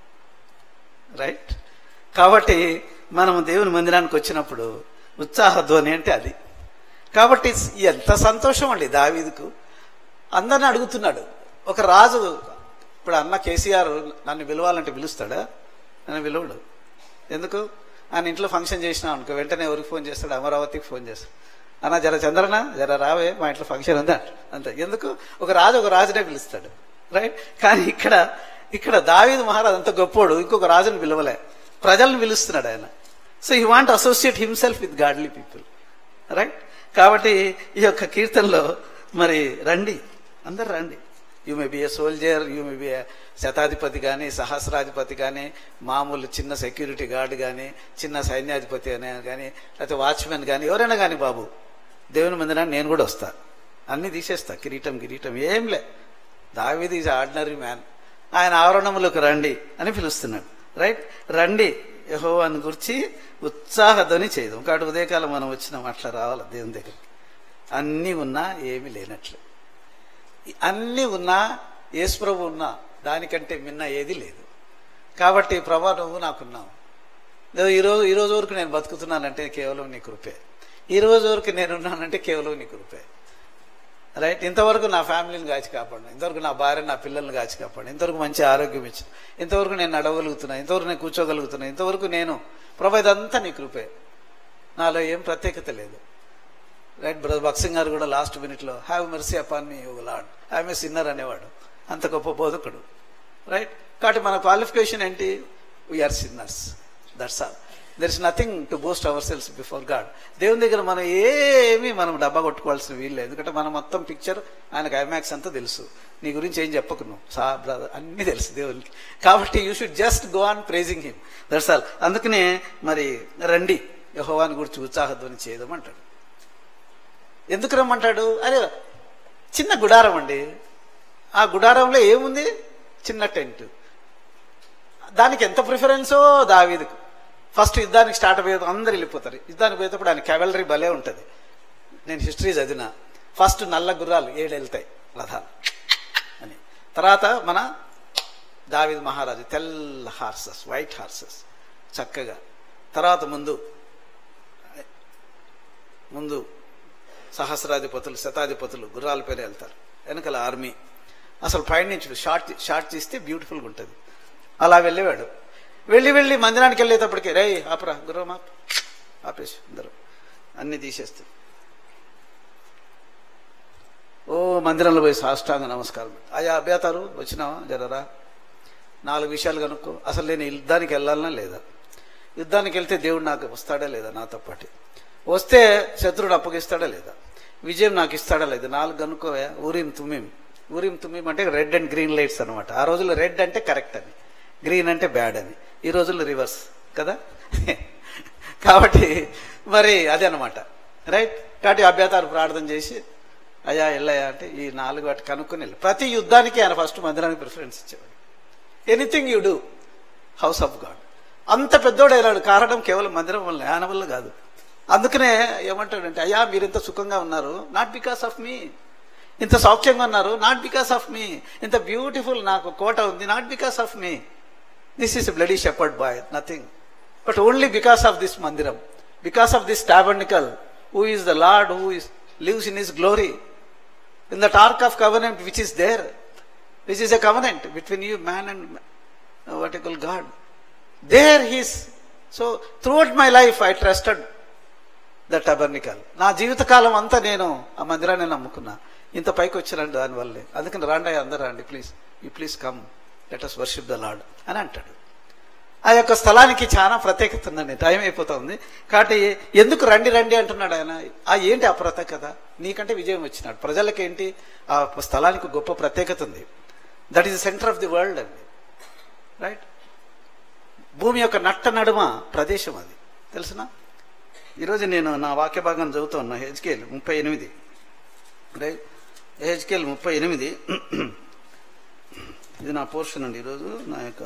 రైట్ కాబట్టి మనం దేవుని మందిరానికి వచ్చినప్పుడు ఉత్సాహధ్వని అంటే అది కాబట్టి ఎంత సంతోషం అండి దావీదుకు అందరిని అడుగుతున్నాడు ఒక రాజు ఇప్పుడు అన్న కేసీఆర్ నన్ను పిలవాలంటే పిలుస్తాడా నన్ను పిలవడు ఎందుకు ఆయన ఇంట్లో ఫంక్షన్ చేసినా అనుకో వెంటనే ఎవరికి ఫోన్ చేస్తాడు అమరావతికి ఫోన్ చేస్తాడు అన్న జర చంద్రన జర రావే మా ఇంట్లో ఫంక్షన్ ఉందా అంతే ఎందుకు ఒక రాజు ఒక రాజునే పిలుస్తాడు రైట్ కానీ ఇక్కడ ఇక్కడ దావీదు మహారాజ్ అంత గొప్పోడు ఇంకొక రాజుని పిలవలే ప్రజలను పిలుస్తున్నాడు ఆయన so he want associate himself with godly people right కాబట్టి ఈ యొక్క కీర్తనలో మరి రండి అందరు రండి you may be a soldier you may be శతాధిపతి కానీ సహస్రాధిపతి కానీ మామూలు చిన్న సెక్యూరిటీ గార్డ్ కానీ చిన్న సైన్యాధిపతి అని కానీ లేకపోతే వాచ్మెన్ కానీ ఎవరైనా కానీ బాబు దేవుని మందిరాన్ని నేను కూడా వస్తా అన్ని తీసేస్తా కిరీటం కిరీటం ఏం లే దావిది ఈజ్ ఆర్డినరీ మ్యాన్ ఆయన ఆవరణములకు రండి అని పిలుస్తున్నాడు రైట్ రండి యహోవాని గురించి ఉత్సాహధ్వని చేయదు కాబట్టి ఉదయకాలం మనం వచ్చినాం అట్లా రావాలి దేవుని దగ్గరికి అన్నీ ఉన్నా ఏమీ లేనట్లు అన్నీ ఉన్నా యేసుప్రభు ఉన్నా దానికంటే మిన్న ఏది లేదు కాబట్టి ప్రభా నువ్వు నాకున్నావు ఈరోజు ఈ రోజు వరకు నేను బతుకుతున్నానంటే కేవలం నీ కృపే ఈ రోజు వరకు నేనున్నానంటే కేవలం నీ కృపే రైట్ ఇంతవరకు నా ఫ్యామిలీని కాచి కాపాడు ఇంతవరకు నా భార్య నా పిల్లల్ని కాచి కాపాడు ఇంతవరకు మంచి ఆరోగ్యం ఇచ్చిన ఇంతవరకు నేను నడవగలుగుతున్నా ఇంతవరకు నేను కూర్చోగలుగుతున్నా ఇంతవరకు నేను ప్రభా ఇదంతా నీ కృపే నాలో ఏం ప్రత్యేకత లేదు రైట్ బ్రదర్ బక్సింగ్ గారు కూడా లాస్ట్ మినిట్లో have mercy upon me you Lord have a sinner అనేవాడు అంత గొప్ప బోధకుడు రైట్ కాబట్టి మన క్వాలిఫికేషన్ ఏంటి we are sinners that's all there is nothing to boost ourselves before God దేవుని దగ్గర మనం ఏమీ మనం డబ్బా కొట్టుకోవాల్సిన వీలు లేదు ఎందుకంటే మన మొత్తం పిక్చర్ ఆయనకు ఐమాక్స్ అంతా తెలుసు నీ గురించి ఏం చెప్పకు నువ్వు సా బ్రదర్ అన్నీ తెలుసు దేవునికి కాబట్టి you should just go on praising him that's all అందుకనే మరి రండి యహోవాని గురించి ఉత్సాహధ్వని చేయదమంటాడు ఎందుకు రమ్మంటాడు అరే చిన్న గుడారం అండి ఆ గుడారంలో ఏముంది చిన్న టెంట్ దానికి ఎంత ప్రిఫరెన్సో దావీదుకు ఫస్ట్ యుద్ధానికి స్టార్ట్ అయ్యే అందరు వెళ్ళిపోతారు యుద్ధానికి పోయేటప్పుడు ఆయన క్యావెలరీ భలే ఉంటుంది నేను హిస్టరీ చదివిన ఫస్ట్ నల్ల గుర్రాలు ఏడు వెళ్తాయి రథాలు అని తర్వాత మన దావిద్ మహారాజు తెల్ల హార్సెస్ వైట్ హార్సెస్ చక్కగా తర్వాత ముందు ముందు సహస్రాధిపతులు శతాధిపతులు గుర్రాల పైన వెళ్తారు వెనకాల ఆర్మీ అసలు పైన నుంచి షార్ట్ షార్ట్ తీస్తే బ్యూటిఫుల్గా ఉంటుంది అలా వెళ్ళేవాడు వెళ్ళి వెళ్ళి మందిరానికి వెళ్ళేటప్పటికి రే ఆపరా గుర్రం ఆప్ ఆపేసి అందరూ అన్ని తీసేస్తాయి ఓ మందిరంలో పోయి సాష్టాంగ నమస్కారం అయ్యా అభ్యాతారు వచ్చినావా జరరా నాలుగు విషయాలు కనుక్కో అసలు నేను యుద్ధానికి వెళ్ళాలనా లేదా యుద్ధానికి వెళ్తే దేవుడు నాకు వస్తాడా లేదా నాతో పాటు వస్తే శత్రుడు అప్పగిస్తాడా లేదా విజయం నాకు ఇస్తాడా లేదా నాలుగు కనుక్కోవా ఊరిం తుమ్మిం ఊరిం తుమ్మిం అంటే రెడ్ అండ్ గ్రీన్ లైట్స్ అనమాట ఆ రోజుల్లో రెడ్ అంటే కరెక్ట్ అని గ్రీన్ అంటే బ్యాడ్ అని ఈ రోజుల్లో రివర్స్ కదా కాబట్టి మరి అదే అనమాట రైట్ కాబట్టి అభ్యతాలు ప్రార్థన చేసి అయ్యా ఎల్లయ్యా అంటే ఈ నాలుగు వాటి కనుక్కొని వెళ్ళి ప్రతి యుద్ధానికి ఆయన ఫస్ట్ మందిరానికి ప్రిఫరెన్స్ ఇచ్చేవాడు anything you do house of God అంత పెద్దోడు అయినాడు కారణం కేవలం మందిరం వల్ల ఆయన వల్ల కాదు అందుకనే ఏమంటాడంటే అయ్యా మీరు ఇంత సుఖంగా ఉన్నారు నాట్ బికాస్ ఆఫ్ మీ ఇంత సౌఖ్యంగా ఉన్నారు నాట్ బికాస్ ఆఫ్ మీ ఇంత బ్యూటిఫుల్ నాకు కోట ఉంది not because of me this is bloody shepherd boy nothing but only because of this మందిరం because of this tabernacle who is the Lord who is lives in his glory in that ark of covenant which is there which is a covenant between you man and what call God there he's so throughout my life I trusted the tabernacle నా జీవితకాలం అంతా నేను ఆ మందిరాన్ని నమ్ముకున్నా ఇంత పైకి వచ్చినండి దానివల్లే అందుకని రాండి అందరు రండి please you please come let us worship the Lord అని అంటాడు ఆ యొక్క స్థలానికి చాలా ప్రత్యేకత ఉందండి టైం అయిపోతుంది కాబట్టి ఎందుకు రండి రండి అంటున్నాడు ఆయన ఆ ఏంటి ఆ ప్రత్యేకత నీకంటే విజయం వచ్చినాడు ప్రజలకి ఏంటి ఆ స్థలానికి గొప్ప ప్రత్యేకత ఉంది that is centre of the world అండి రైట్ భూమి యొక్క నట్ట నడుమ ప్రదేశం అది తెలుసునా ఈరోజు నేను నా వాక్య భాగం చదువుతూ ఉన్నా హెచ్కేల్ ముప్పై ఎనిమిది రైట్ హెచ్కేల్ ముప్పై ఎనిమిది ఇది నా పోర్షన్ అండి ఈరోజు నా యొక్క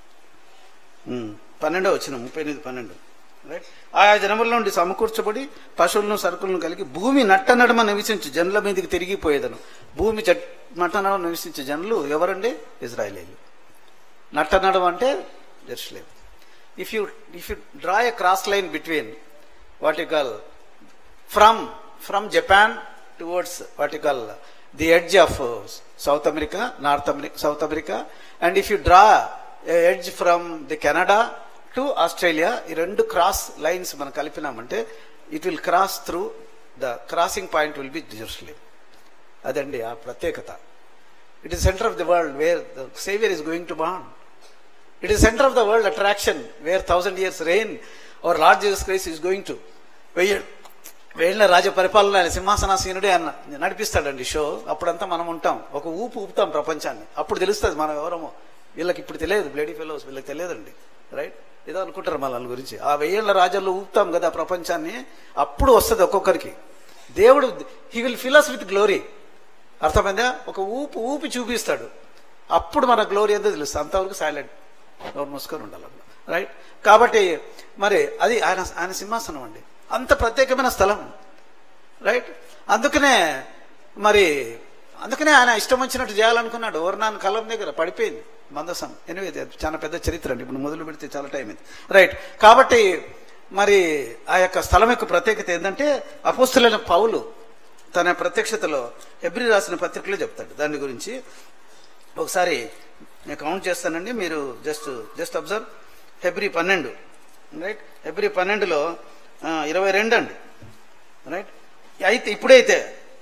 ఉమ్, పన్నెండో వచ్చిన ముప్పై ఎనిమిది పన్నెండు రైట్ ఆయా జనముల నుండి సమకూర్చబడి పశువులను సరుకులను కలిగి భూమి నట్ట నడుమ నివసించు జనుల మీదకి తిరిగిపోయేదను భూమి చట్ నట్ట నడుమ నివసించే జనులు ఎవరండి ఇజ్రాయేలీలు నట్ట నడుమ అంటే Jerusalem if you if you draw a cross line between what you call from from Japan towards what you call the edge of South America North America South America and if you draw edge from the Canada to Australia ఈ రెండు cross lines మనం కలిపినామంటే it will cross through the crossing point will be Jerusalem అదండి ఆ ప్రత్యేకత it is centre of the world where the saviour is going to born it is centre of the world attraction where thousand years reign our Lord Jesus Christ is going to వెయ్యి వేళ్ల రాజ పరిపాలన ఆయన సింహాసనాసీనుడే అన్న నడిపిస్తాడండి show అప్పుడంతా మనం ఉంటాం ఒక ఊపు ఊపుతాం ప్రపంచాన్ని అప్పుడు తెలుస్తుంది మనం ఎవరమో వీళ్ళకి ఇప్పుడు తెలియదు బ్లేడీ ఫెలోస్ వీళ్ళకి తెలియదండి రైట్ ఏదో అనుకుంటారు మన వాళ్ళ గురించి ఆ వెయ్యేళ్ల రాజాల్లో ఊపుతాం కదా ప్రపంచాన్ని అప్పుడు వస్తుంది ఒక్కొక్కరికి దేవుడు he will fill us with glory అర్థమైందా ఒక ఊపు ఊపి చూపిస్తాడు అప్పుడు మన గ్లోరీ ఎంతో తెలుస్తుంది అంతవరకు సైలెంట్ నోరు మూసుకొని ఉండాలి రైట్ కాబట్టి మరి అది ఆయన ఆయన సింహాసనం అండి అంత ప్రత్యేకమైన స్థలం రైట్ అందుకనే మరి అందుకనే ఆయన ఇష్టం వచ్చినట్టు చేయాలనుకున్నాడు ఓర్నాన్ కలం దగ్గర పడిపోయింది మందసం ఎనివే చాలా పెద్ద చరిత్ర అండి ఇప్పుడు మొదలు పెడితే చాలా టైం అయింది రైట్ కాబట్టి మరి ఆ యొక్క స్థలం యొక్క ప్రత్యేకత ఏంటంటే అపోస్తులైన పౌలు తన ప్రత్యక్షతలో ఎబ్రి రాసిన పత్రికలో చెప్తాడు దాని గురించి ఒకసారి నేను కౌంట్ చేస్తానండి మీరు జస్ట్ జస్ట్ అబ్జర్వ్ ఫిబ్రి పన్నెండు రైట్ ఫిబ్రి పన్నెండులో ఆ, ఇరవై రెండు అండి రైట్ అయితే ఇప్పుడైతే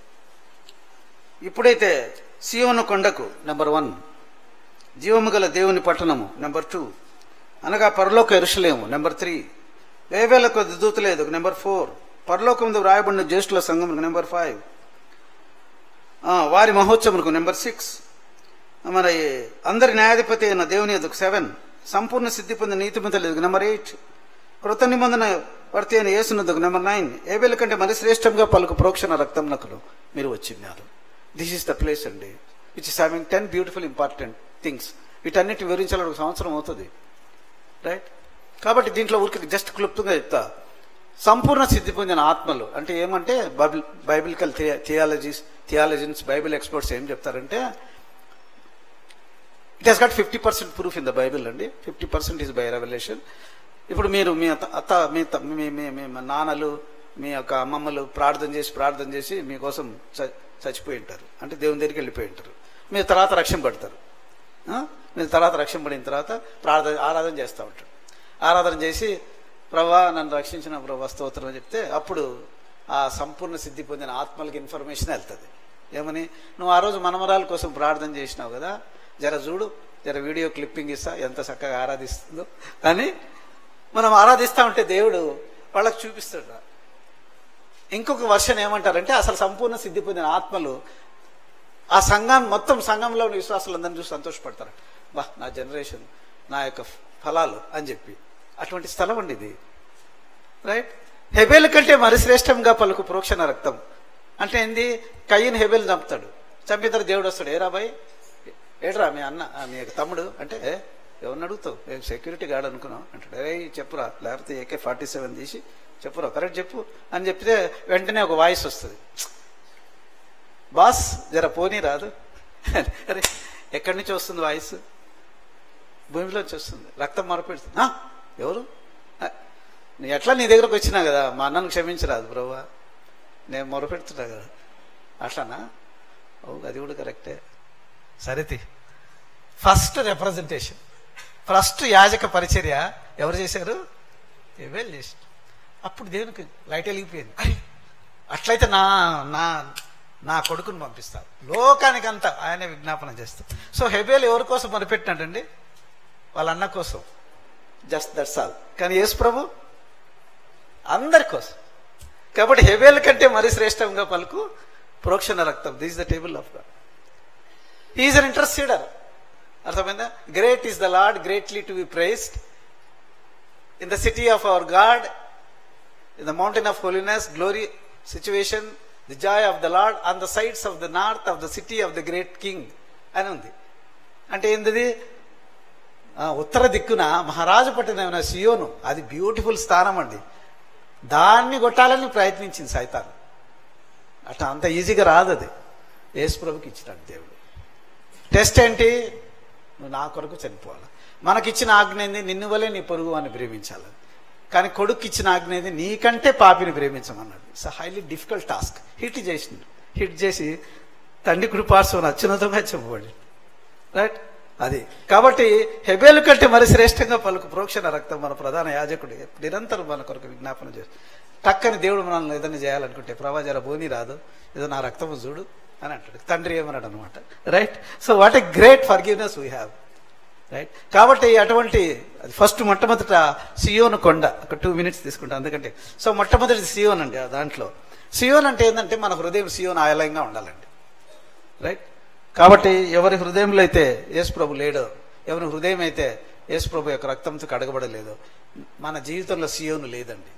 ఇప్పుడైతే సియోను కొండకు నెంబర్ వన్ జీవము గల దేవుని పట్టణము నెంబర్ టూ అనగా పరలోక ఎరుసలేము నెంబర్ త్రీ వేవేల కొద్ది దూతలేదు నెంబర్ ఫోర్ పరలోకముందు వ్రాయబడిన జ్యేష్ఠుల సంఘమునకు నెంబర్ ఫైవ్ ఆ, వారి మహోత్సవమునకు నెంబర్ సిక్స్ మరి అందరి న్యాయాధిపతి అయిన దేవుని ఎదుకు సెవెన్ సంపూర్ణ సిద్ధి పొందిన నీతిమంతులు ఎదుగు నెంబర్ ఎయిట్ కృత నిబంధన వర్తి అయిన యేసునందుకు నెంబర్ నైన్ ఏబేల కంటే మరి శ్రేష్టంగా పలుకు ప్రోక్షణ రక్తంనకులు మీరు వచ్చిన్నారు దిస్ ఈస్ ద ప్లేస్ అండి which is having ten beautiful important things వీటన్నిటి వివరించాలని ఒక సంవత్సరం అవుతుంది రైట్ కాబట్టి దీంట్లో ఊరికి జస్ట్ క్లుప్తంగా చెప్తా సంపూర్ణ సిద్ధి పొందిన ఆత్మలు అంటే ఏమంటే Bible biblical theologies theologians Bible experts ఏం చెప్తారంటే it has got fifty percent proof in the Bible అండి fifty percent is by revolution ఇప్పుడు మీరు మీ అత్త అత్త మీ త- మీ మీ మీ నాన్నలు మీ యొక్క అమ్మమ్మలు ప్రార్థన చేసి ప్రార్థన చేసి మీకోసం చ- చచ్చిపోయి ఉంటారు అంటే దేవుని దగ్గరికి వెళ్ళిపోయి ఉంటారు మీరు తర్వాత రక్షణ పడతారు ఆ? మీరు తర్వాత రక్షణ పడిన తర్వాత ప్రార్థన ఆరాధన చేస్తూ ఉంటారు ఆరాధన చేసి ప్రభా నన్ను రక్షించిన ప్రభా స్తోత్రం అని చెప్తే అప్పుడు ఆ సంపూర్ణ సిద్ధి పొందిన ఆత్మలకి ఇన్ఫర్మేషన్ వెళ్తుంది ఏమని నువ్వు ఆ రోజు మనమరాల కోసం ప్రార్థన చేసినావు కదా జర చూడు జర వీడియో క్లిప్పింగ్ ఇస్తా ఎంత చక్కగా ఆరాధిస్తుందో కానీ మనం ఆరాధిస్తా ఉంటే దేవుడు వాళ్ళకి చూపిస్తాడు ఇంకొక వర్షన్ ఏమంటారంటే అసలు సంపూర్ణ సిద్ధి పొందిన ఆత్మలు ఆ సంఘం మొత్తం సంఘంలో ఉన్న విశ్వాసులందరినీ చూసి సంతోషపడతారు బా నా జనరేషన్ నా యొక్క ఫలాలు అని చెప్పి అటువంటి స్థలం అండి ఇది రైట్ హెబేల్ కంటే మరి శ్రేష్టంగా పలుకు ప్రోక్షణ రక్తం అంటే ఏంది కయ్యని హెబేల్ చంపుతాడు చంపిన దేవుడు వస్తాడు ఏరా బాయ్ ఏడ్రా మీ అన్న ఆ, మీ తమ్ముడు అంటే "ఏ, ఎవరిని అడుగుతావు నేను సెక్యూరిటీ గార్డ్ అనుకున్నావు అంటాడు ఏ చెప్పురా లేకపోతే ఏకే ఫార్టీ సెవెన్ తీసి చెప్పురా కరెక్ట్ చెప్పు అని చెప్తే వెంటనే ఒక వాయిస్ వస్తుంది బాస్ జర పోనీ రాదు అరే ఎక్కడి నుంచి వస్తుంది వాయిస్ భూమిలోంచి వస్తుంది రక్తం మరపెడుతుంది "ఆ, ఎవరు "ఆ, నీ ఎట్లా నీ దగ్గరకు వచ్చినా కదా మా అన్నను క్షమించరాదు బ్రోవా నేను మొరపెడుతున్నా కదా అట్లానా ఓ అది కూడా కరెక్టే సరేతి ఫస్ట్ రిప్రజెంటేషన్ ఫస్ట్ యాజక పరిచర్య ఎవరు చేశారు ఎవరు చేశారు అప్పుడు దేవునికి లైట్ వెలిగిపోయింది అరే అట్లయితే నా నా నా కొడుకుని పంపిస్తారు లోకానికంతా ఆయన విజ్ఞాపన చేస్తారు సో హెబేల్ ఎవరి కోసం మొదలుపెట్టినాడండి వాళ్ళ అన్న కోసం జస్ట్ దట్స్ ఆల్ కానీ యేసు ప్రభు అందరి కోసం కాబట్టి హెబేల్ కంటే మరి శ్రేష్టంగా పలుకు ప్రోక్షణ రక్తం this the table of God is uninterested అర్థమైందా great is the Lord greatly to be praised in the city of our God in the mountain of holiness glory situation the joy of the Lord on the sides of the north of the city of the great king అని ఉంది అంటే ఏంటిది ఆ, ఉత్తర దిక్కున మహారాజు పట్టిన సియోను అది beautiful స్థానం అండి దాన్ని కొట్టాలని ప్రయత్నించింది సైతాన్ అట్లా అంత ఈజీగా రాదు అది యేసుప్రభుకి ఇచ్చినాడు దేవుడు టెస్ట్ ఏంటి నువ్వు నా కొరకు చనిపోవాలి మనకిచ్చిన ఆజ్ఞ ఏంది నిన్ను వలే నీ పొరుగు అని ప్రేమించాలి కానీ కొడుకు ఇచ్చిన ఆజ్ఞ ఏంది నీకంటే పాపిని ప్రేమించమన్నాడు it's highly difficult task hit చేసిండు హిట్ చేసి తండ్రి కృపార్శ్వం అత్యున్నతంగా చెప్పబడి రైట్ అది కాబట్టి హెబేలు కంటే మరి శ్రేష్టంగా పలుకు ప్రోక్షణ రక్తం మన ప్రధాన యాజకుడు నిరంతరం మన కొరకు విజ్ఞాపన చేసి టక్కని దేవుడు మనల్ని ఏదైనా చేయాలనుకుంటే ప్రభా జర బోని రాదు ఏదో నా రక్తము చూడు అని అంటాడు తండ్రి ఏమన్నాడు అనమాట right so what a great forgiveness we have right కాబట్టి అటువంటి అది ఫస్ట్ మొట్టమొదట సియోను కొండ ఒక టూ మినిట్స్ తీసుకుంటాం ఎందుకంటే సో మొట్టమొదటి సియోన్ అండి ఆ దాంట్లో సియోన్ అంటే ఏంటంటే మన హృదయం సియోన్ ఆలయంగా ఉండాలండి రైట్ కాబట్టి ఎవరి హృదయంలో అయితే యేసు ప్రభు లేడో ఎవరి హృదయం అయితే యేసు ప్రభు యొక్క రక్తంతో కడగబడలేదో మన జీవితంలో సియోను లేదండి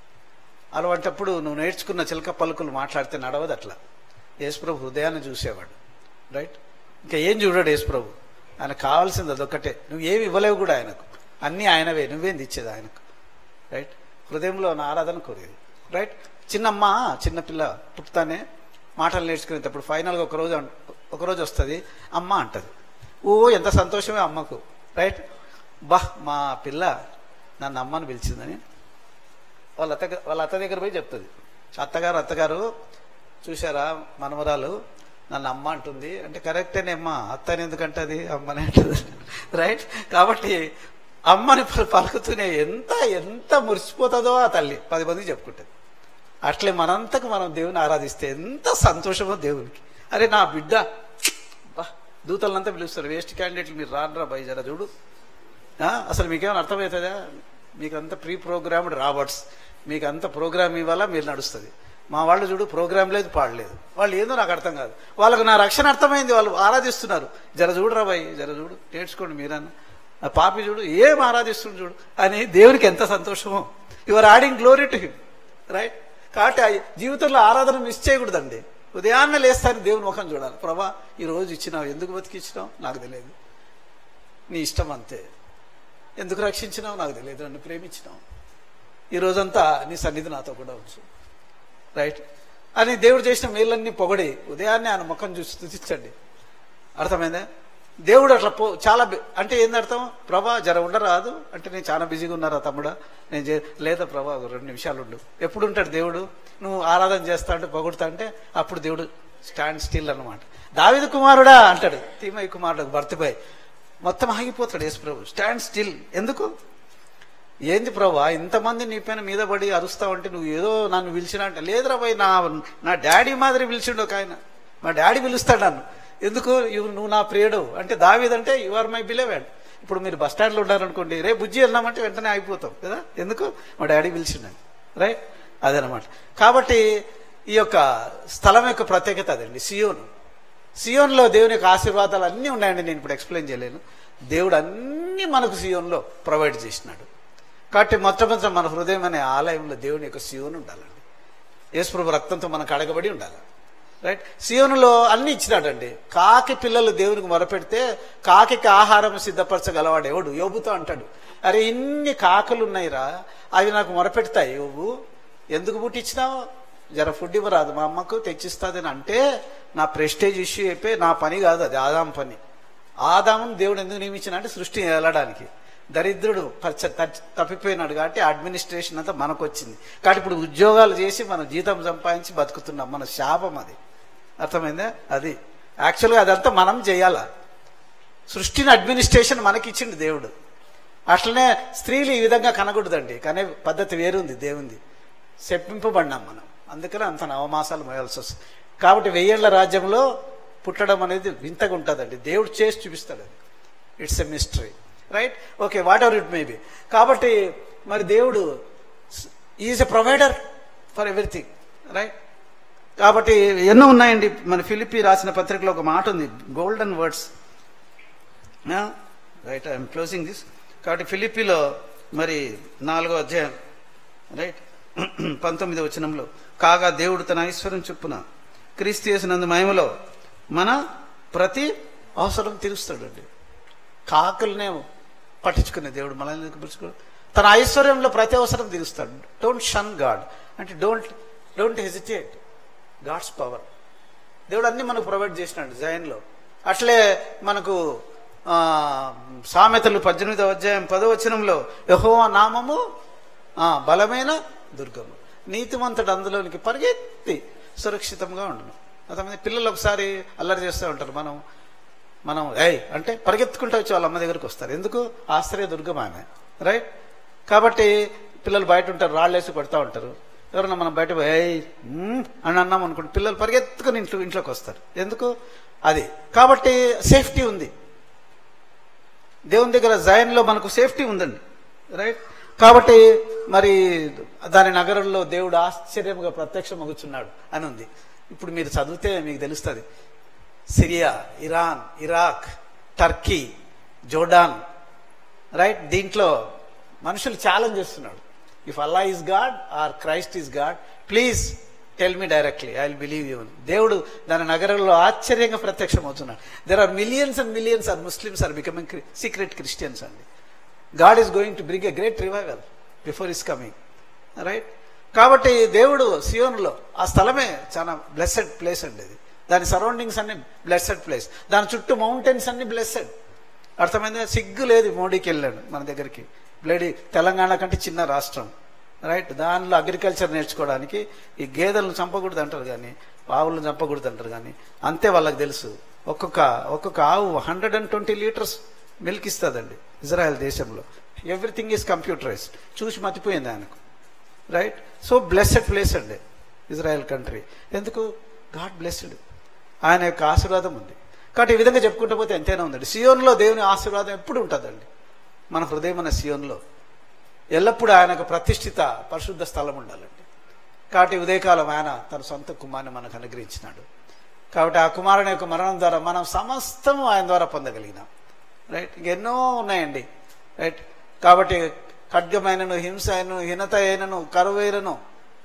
అలాంటప్పుడు నువ్వు నేర్చుకున్న చిలక పలుకులు మాట్లాడితే నడవదు అట్లా యేసుప్రభు హృదయాన్ని చూసేవాడు రైట్ ఇంకా ఏం చూడాడు యేసుప్రభు ఆయన కావాల్సింది అదొక్కటే నువ్వు ఏమి ఇవ్వలేవు కూడా ఆయనకు అన్నీ ఆయనవే నువ్వేంది ఇచ్చేది ఆయనకు రైట్ హృదయంలో నా ఆరాధన కోరేది రైట్ చిన్నమ్మ చిన్నపిల్ల పుట్టుతానే మాటలు నేర్చుకునేటప్పుడు ఫైనల్గా ఒకరోజు అన్- ఒకరోజు వస్తుంది అమ్మ అంటది ఓ ఎంత సంతోషమే అమ్మకు రైట్ బా మా పిల్ల నన్ను అమ్మని పిలిచిందని వాళ్ళ అత్త వాళ్ళ అత్త దగ్గర పోయి చెప్తుంది అత్తగారు అత్తగారు చూసారా మనవరాలు నన్ను అమ్మ అంటుంది అంటే కరెక్టేనేమ్మా అత్తని ఎందుకంటది అమ్మని అంటుంది రైట్ కాబట్టి అమ్మని పలు- పలుకుతూనే ఎంత ఎంత మురిసిపోతుందో ఆ తల్లి పది మందికి చెప్పుకుంటుంది అట్లే మనంతకు మనం దేవుని ఆరాధిస్తే ఎంత సంతోషమో దేవునికి అరే నా బిడ్డ బా దూతలంతా పిలుస్తారు వేస్ట్ క్యాండిడేట్లు మీరు రానరా బై జరా చూడు ఆ, అసలు మీకేమైనా అర్థమవుతుందా మీకు అంత ప్రీ ప్రోగ్రామ్డ్ రాబర్ట్స్ మీకు అంత ప్రోగ్రామ్ ఇవ్వాలా మీరు నడుస్తుంది మా వాళ్ళు చూడు ప్రోగ్రామ్ లేదు పాడలేదు వాళ్ళు ఏందో నాకు అర్థం కాదు వాళ్ళకు నా రక్షణ అర్థమైంది వాళ్ళు ఆరాధిస్తున్నారు జర చూడరా బాయ్ జర చూడు నేర్చుకోండి మీరన్న ఆ పాపి చూడు ఏం ఆరాధిస్తుంది చూడు అని దేవునికి ఎంత సంతోషమో your adding glory to him right కాబట్టి ఆ జీవితంలో ఆరాధన మిస్ చేయకూడదండి ఉదయాన్నే లేస్తాను దేవుని ముఖం చూడాలి ప్రభా ఈ రోజు ఇచ్చినావు ఎందుకు బతికిచ్చినావు నాకు తెలియదు నీ ఇష్టం అంతే ఎందుకు రక్షించినావు నాకు తెలియదు నన్ను ప్రేమించినావు ఈ రోజంతా నీ సన్నిధి నాతో కూడా వచ్చు రైట్ అని దేవుడు చేసిన మేలన్నీ పొగడి ఉదయాన్నే ఆయన ముఖం చూసి స్థుతించండి అర్థమైందా దేవుడు అట్లా పో చాలా బి- అంటే ఏంది అర్థం ప్రభా జర ఉండరాదు అంటే నేను చాలా బిజీగా ఉన్నారా తమ్ముడా నేను చే- లేదా ప్రభా ఒక రెండు నిమిషాలు ఉండు ఎప్పుడు ఉంటాడు దేవుడు నువ్వు ఆరాధన చేస్తా అంటే పొగుడుతా అంటే అప్పుడు దేవుడు స్టాండ్ స్టిల్ అన్నమాట దావిద కుమారుడా అంటాడు తీమయ్య కుమారుడు భర్తపై మొత్తం ఆగిపోతాడు యేసు ప్రభు స్టాండ్ స్టిల్ ఎందుకు ఏంది ప్రభా ఇంతమంది నీ పైన మీద పడి అరుస్తావంటే నువ్వు ఏదో నన్ను పిలిచినా అంటే లేదురా పోయి నా నా డాడీ మాదిరి పిలిచిండు ఒక ఆయన మా డాడీ పిలుస్తాడు నన్ను ఎందుకు ఇవి నువ్వు నా ప్రియుడు అంటే దావీదంటే యు ఆర్ మై బిలేవాడ్ ఇప్పుడు మీరు బస్ స్టాండ్లో ఉన్నారనుకోండి రే బుజ్జి వెళ్ళామంటే వెంటనే అయిపోతాం కదా ఎందుకు మా డాడీ పిలిచిండని రైట్ అదనమాట కాబట్టి ఈ యొక్క స్థలం యొక్క ప్రత్యేకత అదండి సియోను సియోన్లో దేవుని యొక్క ఆశీర్వాదాలు అన్నీ ఉన్నాయండి నేను ఇప్పుడు ఎక్స్ప్లెయిన్ చేయలేను దేవుడు అన్ని మనకు సియోన్లో ప్రొవైడ్ చేసినాడు కాబట్టి మొట్టమొదట మన హృదయం అనే ఆలయంలో దేవుని యొక్క సియోను ఉండాలండి యేసుప్రభు రక్తంతో మనకు అడగబడి ఉండాలి రైట్ సియోనులో అన్ని ఇచ్చినాడండి కాకి పిల్లలు దేవునికి మొరపెడితే కాకికి ఆహారం సిద్ధపరచగలవాడు ఎవడు యోబుతో అంటాడు అరే ఇన్ని కాకులు ఉన్నాయిరా అవి నాకు మొరపెడతాయి యోబు ఎందుకు పుట్టించినావు జర ఫుడ్ ఇవ్వరాదు మా అమ్మకు తెచ్చిస్తాదని అంటే నా ప్రెస్టేజ్ ఇష్యూ అయిపోయి నా పని కాదు అది ఆదాం పని ఆదామును దేవుడు ఎందుకు నియమించిన అంటే సృష్టి వెళ్ళడానికి దరిద్రుడు పచ్చ తచ్- తప్పిపోయినాడు కాబట్టి అడ్మినిస్ట్రేషన్ అంతా మనకు వచ్చింది కాబట్టి ఇప్పుడు ఉద్యోగాలు చేసి మనం జీతం సంపాదించి బతుకుతున్నాం మన శాపం అది అర్థమైందా అది యాక్చువల్గా అదంతా మనం చేయాలా సృష్టిని అడ్మినిస్ట్రేషన్ మనకి ఇచ్చిండు దేవుడు అట్లనే స్త్రీలు ఈ విధంగా కనకూడదండి కానీ పద్ధతి వేరుంది దేవుంది చెప్పింపబడినాం మనం అందుకనే అంత నవమాసాలు మోయాల్సి వస్తుంది కాబట్టి వెయ్యేళ్ల రాజ్యంలో పుట్టడం అనేది వింతగా ఉంటుందండి దేవుడు చేసి చూపిస్తాడు అది it's a mystery right okay whatever it may be కాబట్టి మరి దేవుడు is a provider for everything right కాబట్టి ఎన్నో ఉన్నాయండి మన ఫిలిపి రాసిన పత్రికలో ఒక మాట ఉంది golden words right I'm closing this కాబట్టి ఫిలిపిలో మరి నాలుగో అధ్యాయం రైట్ పంతొమ్మిది వచనంలో కాగా దేవుడు తన ఐశ్వర్యం చొప్పున క్రీస్తు చేసినందు మహిమలో మన ప్రతి అవసరం తీరుస్తాడండి కాకులనే పట్టించుకునే దేవుడు మనల్ని ఎందుకు పిలుచుకోడు తన ఐశ్వర్యంలో ప్రతి అవసరం తీరుస్తాడు డోంట్ షన్ గాడ్ అంటే don't don't hesitate God's power దేవుడు అన్ని మనకు ప్రొవైడ్ చేసినాడు జైన్లో అట్లే మనకు ఆ, సామెతలు పద్దెనిమిదవ అధ్యాయం పదో వచనంలో యెహోవా నామము ఆ, బలమైన దుర్గము నీతిమంతుడు అందులోనికి పరిగెత్తి సురక్షితంగా ఉండను కొంతమంది పిల్లలు ఒకసారి అల్లరి చేస్తూ ఉంటారు మనం మనం ఏయ్ అంటే పరిగెత్తుకుంటూ వచ్చి వాళ్ళ అమ్మ దగ్గరికి వస్తారు ఎందుకు ఆశ్రయ దుర్గం ఆమె రైట్ కాబట్టి పిల్లలు బయట ఉంటారు రాళ్ళేసి కొడతా ఉంటారు ఎవరన్నా మనం బయట పోయి, ఏయ్ మ్మ్" అని అన్నాం అనుకోండి పిల్లలు పరిగెత్తుకుని ఇంట్లో ఇంట్లోకి వస్తారు ఎందుకు అది కాబట్టి సేఫ్టీ ఉంది దేవుని దగ్గర జైన్లో మనకు సేఫ్టీ ఉందండి రైట్ కాబట్టి మరి దాని నగరంలో దేవుడు ఆశ్చర్యముగా ప్రత్యక్షమగుచున్నాడు అని ఉంది ఇప్పుడు మీరు చదివితే మీకు తెలుస్తుంది Syria Iran Iraq Turkey Jordan right దీంట్లో మనుషులు ఛాలెంజ్ చేస్తున్నాడు if Allah is God or Christ is God please tell me directly I will believe you దేవుడు దాని నగరంలో ఆశ్చర్యంగా ప్రత్యక్షం అవుతున్నాడు there are millions and millions are Muslims are becoming secret Christians అండి God is going to bring a great revival before is coming right కాబట్టి దేవుడు సియోన్లో ఆ స్థలమే చాలా బ్లెస్సెడ్ ప్లేస్ అండి ఇది దాని సరౌండింగ్స్ అన్ని బ్లెస్సెడ్ ప్లేస్ దాని చుట్టూ మౌంటైన్స్ అన్ని బ్లెస్సెడ్ అర్థమైంది సిగ్గు లేదు మోడీకి వెళ్ళాడు మన దగ్గరికి బ్లేడీ తెలంగాణ కంటే చిన్న రాష్ట్రం రైట్ దానిలో అగ్రికల్చర్ నేర్చుకోవడానికి ఈ గేదెలను చంపకూడదు అంటారు కానీ ఆవులను చంపకూడదు అంటారు కానీ అంతే వాళ్ళకి తెలుసు ఒక్కొక్క ఒక్కొక్క ఆవు hundred and twenty litres milk ఇస్తుందండి ఇజ్రాయెల్ దేశంలో ఎవ్రీథింగ్ ఈజ్ కంప్యూటరైజ్ చూసి మతిపోయింది ఆయనకు రైట్ సో బ్లెస్సెడ్ ప్లేస్ అండి ఇజ్రాయెల్ కంట్రీ ఎందుకు గాడ్ బ్లెస్డ్ ఆయన యొక్క ఆశీర్వాదం ఉంది కాబట్టి ఈ విధంగా చెప్పుకుంటూ పోతే ఎంతైనా ఉందండి సియోన్లో దేవుని ఆశీర్వాదం ఎప్పుడు ఉంటుందండి మన హృదయం మన సియోన్లో ఎల్లప్పుడూ ఆయనకు ప్రతిష్ఠిత పరిశుద్ధ స్థలం ఉండాలండి కాబట్టి ఉదయకాలం ఆయన తన సొంత కుమారుని మనకు అనుగ్రహించినాడు కాబట్టి ఆ కుమారుని యొక్క మరణం ద్వారా మనం సమస్తము ఆయన ద్వారా పొందగలిగినాం రైట్ ఇంకెన్నో ఉన్నాయండి రైట్ కాబట్టి ఖడ్గమైనను హింస అయినను హీనత అయినను కరువైనను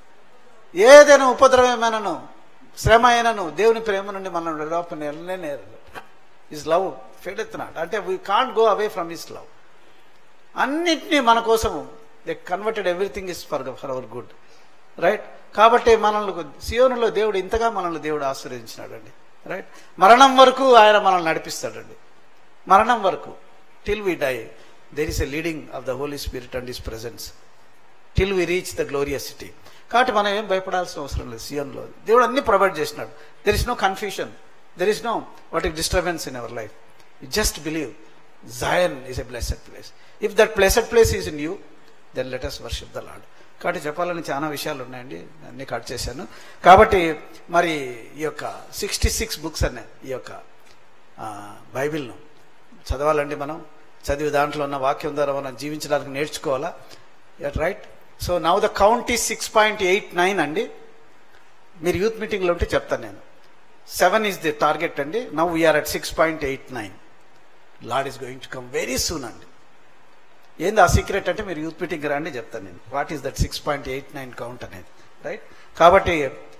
ఏదైనా ఉపద్రవమైనను శ్రమ అయినను దేవుని ప్రేమ నుండి మనం విడవపని నేరు ఇస్ లవ్ ఫెడెత్ నాట్ అంటే we can't go away from his love అన్నిటినీ మన కోసము they converted everything is for for our good right కాబట్టి మనల్ని సియోనులో దేవుడు ఇంతగా మనల్ని దేవుడు ఆశీర్వదించినాడండి రైట్ మరణం వరకు ఆయన మనల్ని నడిపిస్తాడండి మరణం వరకు till we die there is a leading of the Holy Spirit and his presence till we reach the glorious city కాబట్టి మనం ఏం భయపడాల్సిన అవసరం లేదు సియోన్లో దేవుడు అన్ని ప్రొవైడ్ చేసినాడు there is no confusion there is no what is disturbance in our life you just believe Zion is a blessed place if that blessed place is in you then let us worship the Lord కాబట్టి చెప్పాలని చాలా విషయాలు ఉన్నాయండి అన్ని cut చేశాను కాబట్టి మరి ఈ యొక్క సిక్స్టీ సిక్స్ బుక్స్ అన్నాయి ఈ యొక్క ఆ, బైబిల్ను చదవాలండి మనం చదివి దాంట్లో ఉన్న వాక్యం ద్వారా మనం జీవించడానికి నేర్చుకోవాలా at right so now the count is six point eight nine అండి మీరు యూత్ మీటింగ్లో ఉంటే చెప్తాను నేను సెవెన్ ఈజ్ ది టార్గెట్ అండి now we are at six point eight nine Lord is going to come very soon అండి ఏంది ఆ సీక్రెట్ అంటే మీరు యూత్ మీటింగ్ రండి చెప్తాను నేను what is that six point eight nine count అనేది రైట్ కాబట్టి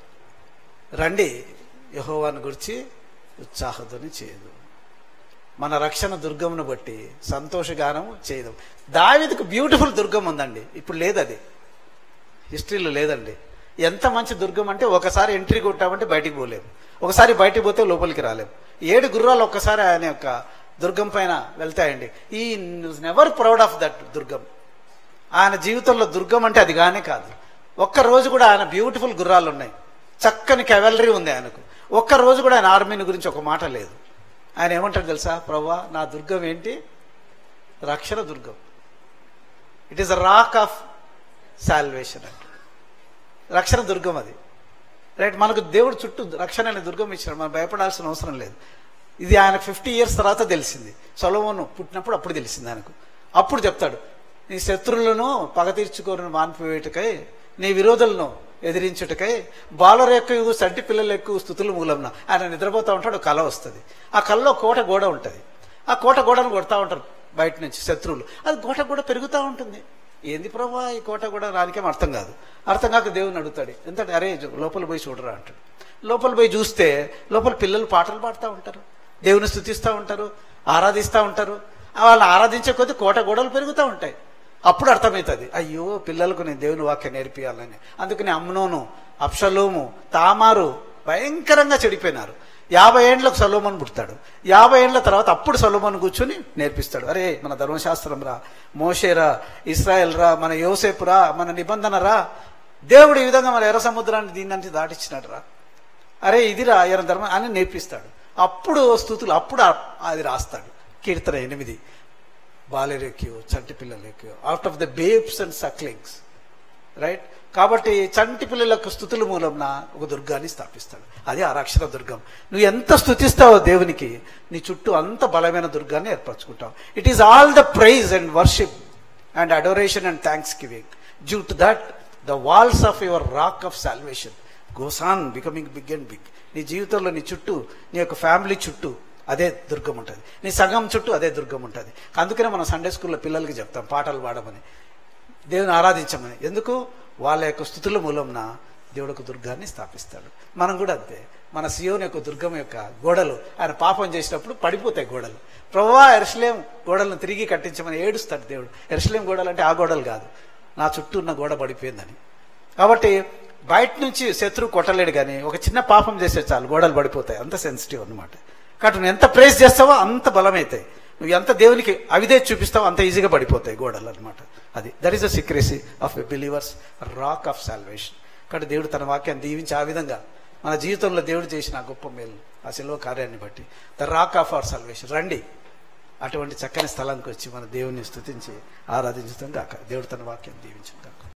రండి యహోవాను గురించి ఉత్సాహతోని చేయదు మన రక్షణ దుర్గమును బట్టి సంతోషగానం చేయదు దావిదికి బ్యూటిఫుల్ దుర్గం ఉందండి ఇప్పుడు లేదు అది హిస్టరీలో లేదండి ఎంత మంచి దుర్గం అంటే ఒకసారి ఎంట్రీ కొట్టామంటే బయటికి పోలేము ఒకసారి బయటికి పోతే లోపలికి రాలేము ఏడు గుర్రాలు ఒక్కసారి ఆయన యొక్క దుర్గం పైన వెళ్తాయండి ఈ నెవర్ ప్రౌడ్ ఆఫ్ దట్ దుర్గం ఆయన జీవితంలో దుర్గం అంటే అది గానే కాదు ఒక్క రోజు కూడా ఆయన బ్యూటిఫుల్ గుర్రాలు ఉన్నాయి చక్కని కెవెలరీ ఉంది ఆయనకు ఒక్క రోజు కూడా ఆయన ఆర్మీని గురించి ఒక మాట లేదు ఆయన ఏమంటాడు తెలుసా ప్రభా నా దుర్గం ఏంటి రక్షణ దుర్గం it is a rock of salvation అంటే రక్షణ దుర్గం అది రైట్ మనకు దేవుడు చుట్టూ రక్షణ అనే దుర్గం ఇచ్చాడు మనం భయపడాల్సిన అవసరం లేదు ఇది ఆయన ఫిఫ్టీ ఇయర్స్ తర్వాత తెలిసింది సొలమోను పుట్టినప్పుడు అప్పుడు తెలిసింది ఆయనకు అప్పుడు చెప్తాడు నీ శత్రువులను పగ తీర్చుకోని మాన్పివేటకై నీ విరోధులను ఎదిరించుటకై బాలర ఎక్కువ సంటి పిల్లల ఎక్కువ స్థుతులు మూలంన ఆయన నిద్రపోతా ఉంటాడు కళ వస్తుంది ఆ కళలో కోట గోడ ఉంటుంది ఆ కోట గోడను కొడతా ఉంటారు బయట నుంచి శత్రువులు అది కోట కూడా పెరుగుతూ ఉంటుంది ఏంది ప్రభా ఈ కోట కూడా రానికేం అర్థం కాదు అర్థం కాక దేవుని అడుగుతాడు ఎందుకంటే అరే లోపల పోయి చూడరా అంటాడు లోపల పోయి చూస్తే లోపల పిల్లలు పాటలు పాడుతూ ఉంటారు దేవుని స్థుతిస్తూ ఉంటారు ఆరాధిస్తూ ఉంటారు వాళ్ళు ఆరాధించే కొద్దీ కోట గోడలు పెరుగుతూ ఉంటాయి అప్పుడు అర్థమవుతుంది అయ్యో పిల్లలకు నేను దేవుని వాక్యం నేర్పియాలని అందుకని అమ్నోను అప్షలోము తామారు భయంకరంగా చెడిపోయినారు యాభై ఏండ్లకు సొలోమన్ పుడతాడు యాభై ఏండ్ల తర్వాత అప్పుడు సొలోమన్ కూర్చొని నేర్పిస్తాడు అరే మన ధర్మశాస్త్రం రా మోషేరా ఇస్రాయల్ రా మన యోసేపు రా మన నిబంధన రా దేవుడు ఈ విధంగా మన ఎర్ర సముద్రాన్ని దీన్ని దాటిచ్చినాడు రా అరే ఇదిరా ఆయన ధర్మం అని నేర్పిస్తాడు అప్పుడు స్థుతులు అప్పుడు ఆ- అది రాస్తాడు కీర్తన ఎనిమిది బాలెరెక్యో చంటి పిల్లలెక్యో out of the babes and sucklings right కాబట్టి చంటి పిల్లలకు స్థుతుల మూలంన ఒక దుర్గాన్ని స్థాపిస్తాడు అది ఆ రక్షణ దుర్గం నువ్వు ఎంత స్థుతిస్తావో దేవునికి నీ చుట్టూ అంత బలమైన దుర్గాన్ని ఏర్పరచుకుంటావు it is all the praise and worship and adoration and thanksgiving due to that the walls of your rock of salvation goes on becoming big and big నీ జీవితంలో నీ చుట్టూ నీ యొక్క ఫ్యామిలీ చుట్టూ అదే దుర్గం ఉంటుంది నీ సగం చుట్టూ అదే దుర్గం ఉంటుంది అందుకనే మనం సండే స్కూల్లో పిల్లలకి చెప్తాం పాటలు పాడమని దేవుని ఆరాధించమని ఎందుకు వాళ్ళ యొక్క స్థుతుల మూలంన దేవుడు ఒక దుర్గాన్ని స్థాపిస్తాడు మనం కూడా అంతే మన సియోని యొక్క దుర్గం యొక్క గోడలు ఆయన పాపం చేసినప్పుడు పడిపోతాయి గోడలు ప్రవ్వా ఎరుసలేం గోడలను తిరిగి కట్టించమని ఏడుస్తాడు దేవుడు ఎరుసలేం గోడలు అంటే ఆ గోడలు కాదు నా చుట్టూ ఉన్న గోడ పడిపోయిందని కాబట్టి బయట నుంచి శత్రువు కొట్టలేడు కానీ ఒక చిన్న పాపం చేస్తే చాలు గోడలు పడిపోతాయి అంత సెన్సిటివ్ అన్నమాట కాబట్టి నువ్వు ఎంత ప్రేస్ చేస్తావో అంత బలమవుతాయి నువ్వు ఎంత దేవునికి అవిదే చూపిస్తావో అంత ఈజీగా పడిపోతాయి గోడలు అనమాట అది that is the secrecy of a believers rock of salvation కాబట్టి దేవుడు తన వాక్యాన్ని దీవించి ఆ విధంగా మన జీవితంలో దేవుడు చేసిన ఆ గొప్ప మేలు ఆ సెలవు కార్యాన్ని బట్టి the rock of our salvation రండి అటువంటి చక్కని స్థలానికి వచ్చి మన దేవుని స్థుతించి ఆరాధించడం కాక దేవుడు తన వాక్యాన్ని దీవించడం కాక